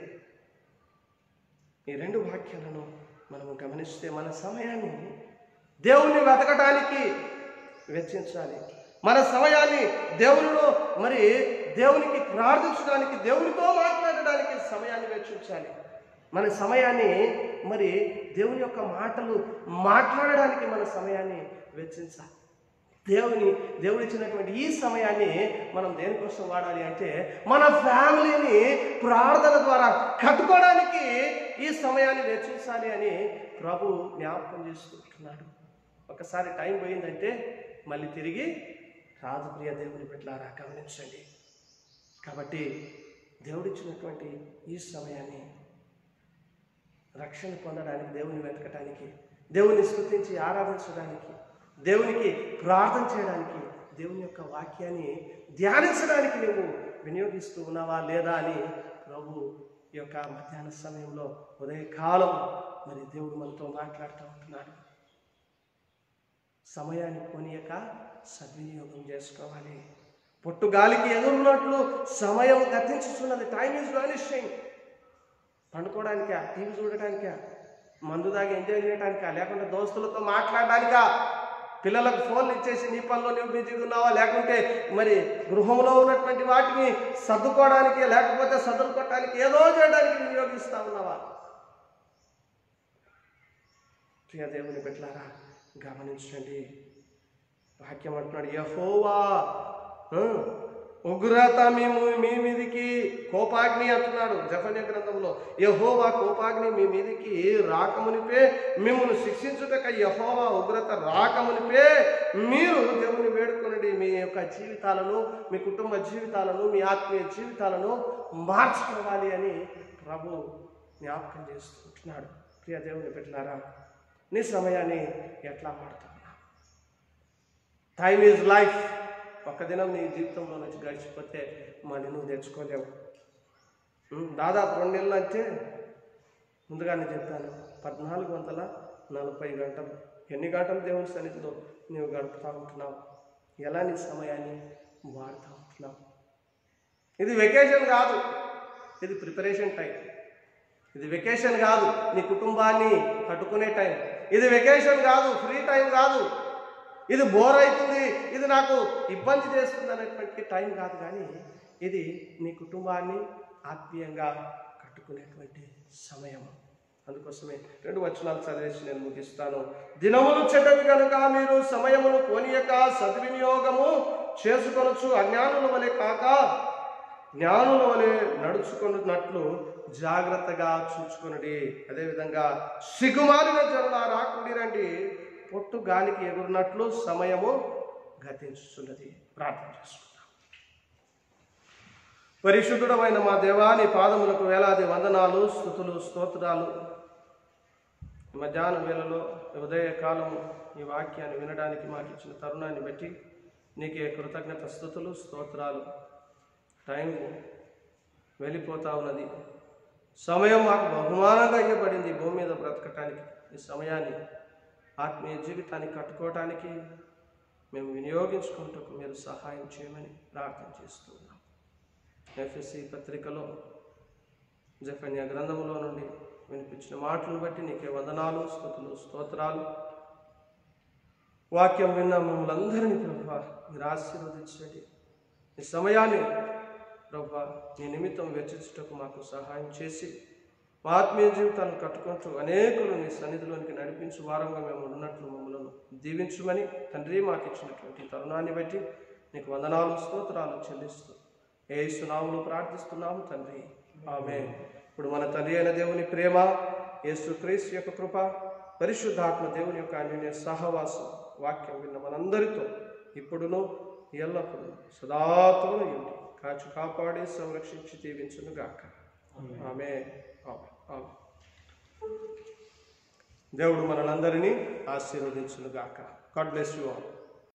ఈ రెండు వాక్యాలను మనము గమనిస్తే మన సమయాన్ని దేవుణ్ణి వెతకటానికి వెచ్చించాలి మన సమయాన్ని దేవునిలో మరి దేవునికి ప్రార్థించడానికి దేవునితో మాట్లాడడానికి సమయాన్ని వెచ్చించాలి మన సమయాన్ని మరి దేవుని యొక్క మాటలు మాట్లాడడానికి మన సమయాన్ని వెచ్చించాలి దేవుని దేవుడిచ్చినటువంటి ఈ సమయాన్ని మనం దేనికోసం వాడాలి అంటే మన ఫ్యామిలీని ప్రార్థన ద్వారా కట్టుకోవడానికి ఈ సమయాన్ని వెచ్చించాలి అని ప్రభు జ్ఞాపకం చేసుకుంటున్నాడు ఒకసారి టైం పోయిందంటే మళ్ళీ తిరిగి రాదు ప్రియ దేవుని బిడ్డలారా గమనించండి కాబట్టి దేవుడిచ్చినటువంటి ఈ సమయాన్ని రక్షణ పొందడానికి దేవుని వెతకటానికి దేవుని స్తుతించి ఆరాధించడానికి దేవునికి ప్రార్థన చేయడానికి దేవుని యొక్క వాక్యాన్ని ధ్యానించడానికి నువ్వు వినియోగిస్తూ ఉన్నావా లేదా అని ప్రభు ఈ యొక్క మధ్యాహ్న సమయంలో ఉదయకాలం మరి దేవుడు మనతో మాట్లాడుతూ ఉంటున్నాడు సమయాన్ని కొనియక సద్వినియోగం చేసుకోవాలి పొట్టుగాలికి ఎదురున్నట్లు సమయం గతించుతున్నది టైం ఈజ్ వానిషింగ్ పండుకోవడానికా టీవీ చూడటానికా మందు దాగి ఎంజాయ్ చేయడానికా లేకుంటే దోస్తులతో మాట్లాడడానికా పిల్లలకు ఫోన్లు ఇచ్చేసి నీ పనిలో నువ్వు బిజీగా ఉన్నావా లేకుంటే మరి గృహంలో ఉన్నటువంటి వాటిని సర్దుకోవడానికి లేకపోతే సర్దుకోవటానికి ఏదో చేయడానికి వినియోగిస్తా ఉన్నావా ప్రియ దేవుని బిడ్డలారా గమనించండి వాక్యం అంటున్నాడు యహోవా ఆ, ఉగ్రత మేము మీ మీదికి కోపాగ్ని అంటున్నాడు జఫన్య గ్రంథంలో యహోవా కోపాగ్ని మీ మీదికి రాకమునిపే మిమ్మల్ని శిక్షించుటక యహోవా ఉగ్రత రాకమునిపే మీరు దేవుని వేడుకొనండి మీ యొక్క జీవితాలను మీ కుటుంబ జీవితాలను మీ ఆత్మీయ జీవితాలను మార్చుకోవాలి అని ప్రభు జ్ఞాపకం చేస్తుంటున్నాడు ప్రియ దేవుని పెట్టినారా నీ సమయాన్ని ఎట్లా వాడుతున్నా టైమ్ ఈజ్ లైఫ్ ఒక దినం నీ జీవితంలో నుంచి గడిచిపోతే మళ్ళీ నువ్వు తెచ్చుకోలేవు ఉమ్, దాదాపు రెండు నెలలు అంటే ముందుగానే చెప్పాను పద్నాలుగు వందల నలభై గంటలు ఎన్ని గంటలు దేవుని సన్నిధిలో నువ్వు గడుపుతూ ఉంటున్నావు ఎలా నీ సమయాన్ని వాడుతూ ఉంటున్నావు ఇది వెకేషన్ కాదు ఇది ప్రిపరేషన్ టైం ఇది వెకేషన్ కాదు నీ కుటుంబాన్ని కట్టుకునే టైం ఇది వెకేషన్ కాదు ఫ్రీ టైం కాదు ఇది బోర్ అవుతుంది ఇది నాకు ఇబ్బంది చేస్తుంది అనేటువంటి టైం కాదు కానీ ఇది నీ కుటుంబాన్ని ఆత్మీయంగా కట్టుకునేటువంటి సమయం అందుకోసమే రెండు వచనాలు చదివేసి నేను ముగిస్తాను దినములు చెడ్డవి కనుక మీరు సమయమును పోనీయక సద్వినియోగము చేసుకొనొచ్చు అజ్ఞానుల వలె కాక జ్ఞానుల వలె నడుచుకున్నట్లు జాగ్రత్తగా చూచుకునడి అదేవిధంగా సిగ్గుమాలిన జనుల రాకుండి రండి పొట్టు గాలికి ఎగురున్నట్లు సమయము గతించుచున్నది ప్రార్థన చేసుకుందాం పరిశుద్ధుడమైన మా దేవా నీ పాదములకు వేలాది వందనాలు స్థుతులు స్తోత్రాలు ఈ మధ్యాహ్నం వేళలో ఈ ఉదయ కాలము ఈ వాక్యాన్ని వినడానికి మాకు ఇచ్చిన తరుణాన్ని బట్టి నీకే కృతజ్ఞత స్థుతులు స్తోత్రాలు టైం వెళ్ళిపోతా ఉన్నది సమయం మాకు బహుమానంగా ఇవ్వబడింది ఈ భూమి మీద బ్రతకటానికి ఈ సమయాన్ని ఆత్మీయ జీవితాన్ని కట్టుకోవటానికి మేము వినియోగించుకుంటూ మీరు సహాయం చేయమని ప్రార్థన చేస్తున్నాం ఎఫ్ఎస్సి పత్రికలో జఫన్య గ్రంథములో నుండి వినిపించిన మాటలను బట్టి నీకే వందనాలు స్థుతులు స్తోత్రాలు వాక్యం విన్న మిమ్మల్ని అందరినీ ప్రభా మీరు ఆశీర్వదించండి ఈ సమయాన్ని ప్రభా నీ నిమిత్తం వెచ్చించుటకు మాకు సహాయం చేసి మా ఆత్మీయ జీవితాన్ని కట్టుకుంటూ అనేకులు నీ సన్నిధిలోనికి నడిపించు వారంగా మేము ఉన్నట్లు మమ్మల్ని దీవించమని తండ్రి మాకు ఇచ్చినటువంటి తరుణాన్ని బట్టి నీకు వందనాలు స్తోత్రాలు చెల్లిస్తూ ఏ సునాములు ప్రార్థిస్తున్నాము తండ్రి ఆమె ఇప్పుడు మన తండ్రి అయిన దేవుని ప్రేమ యేసు క్రీస్తు యొక్క కృప పరిశుద్ధాత్మ దేవుని యొక్క అన్యోన్య సహవాసం వాక్యం విన్న మనందరితో ఇప్పుడును ఎల్లప్పుడూ సదాతో ఉండి కాచు కాపాడి సంరక్షించి దీవించును గాక ఆమె దేవుడు మనలందరినీ ఆశీర్వదించును గాక గాడ్ బ్లెస్ యు ఆల్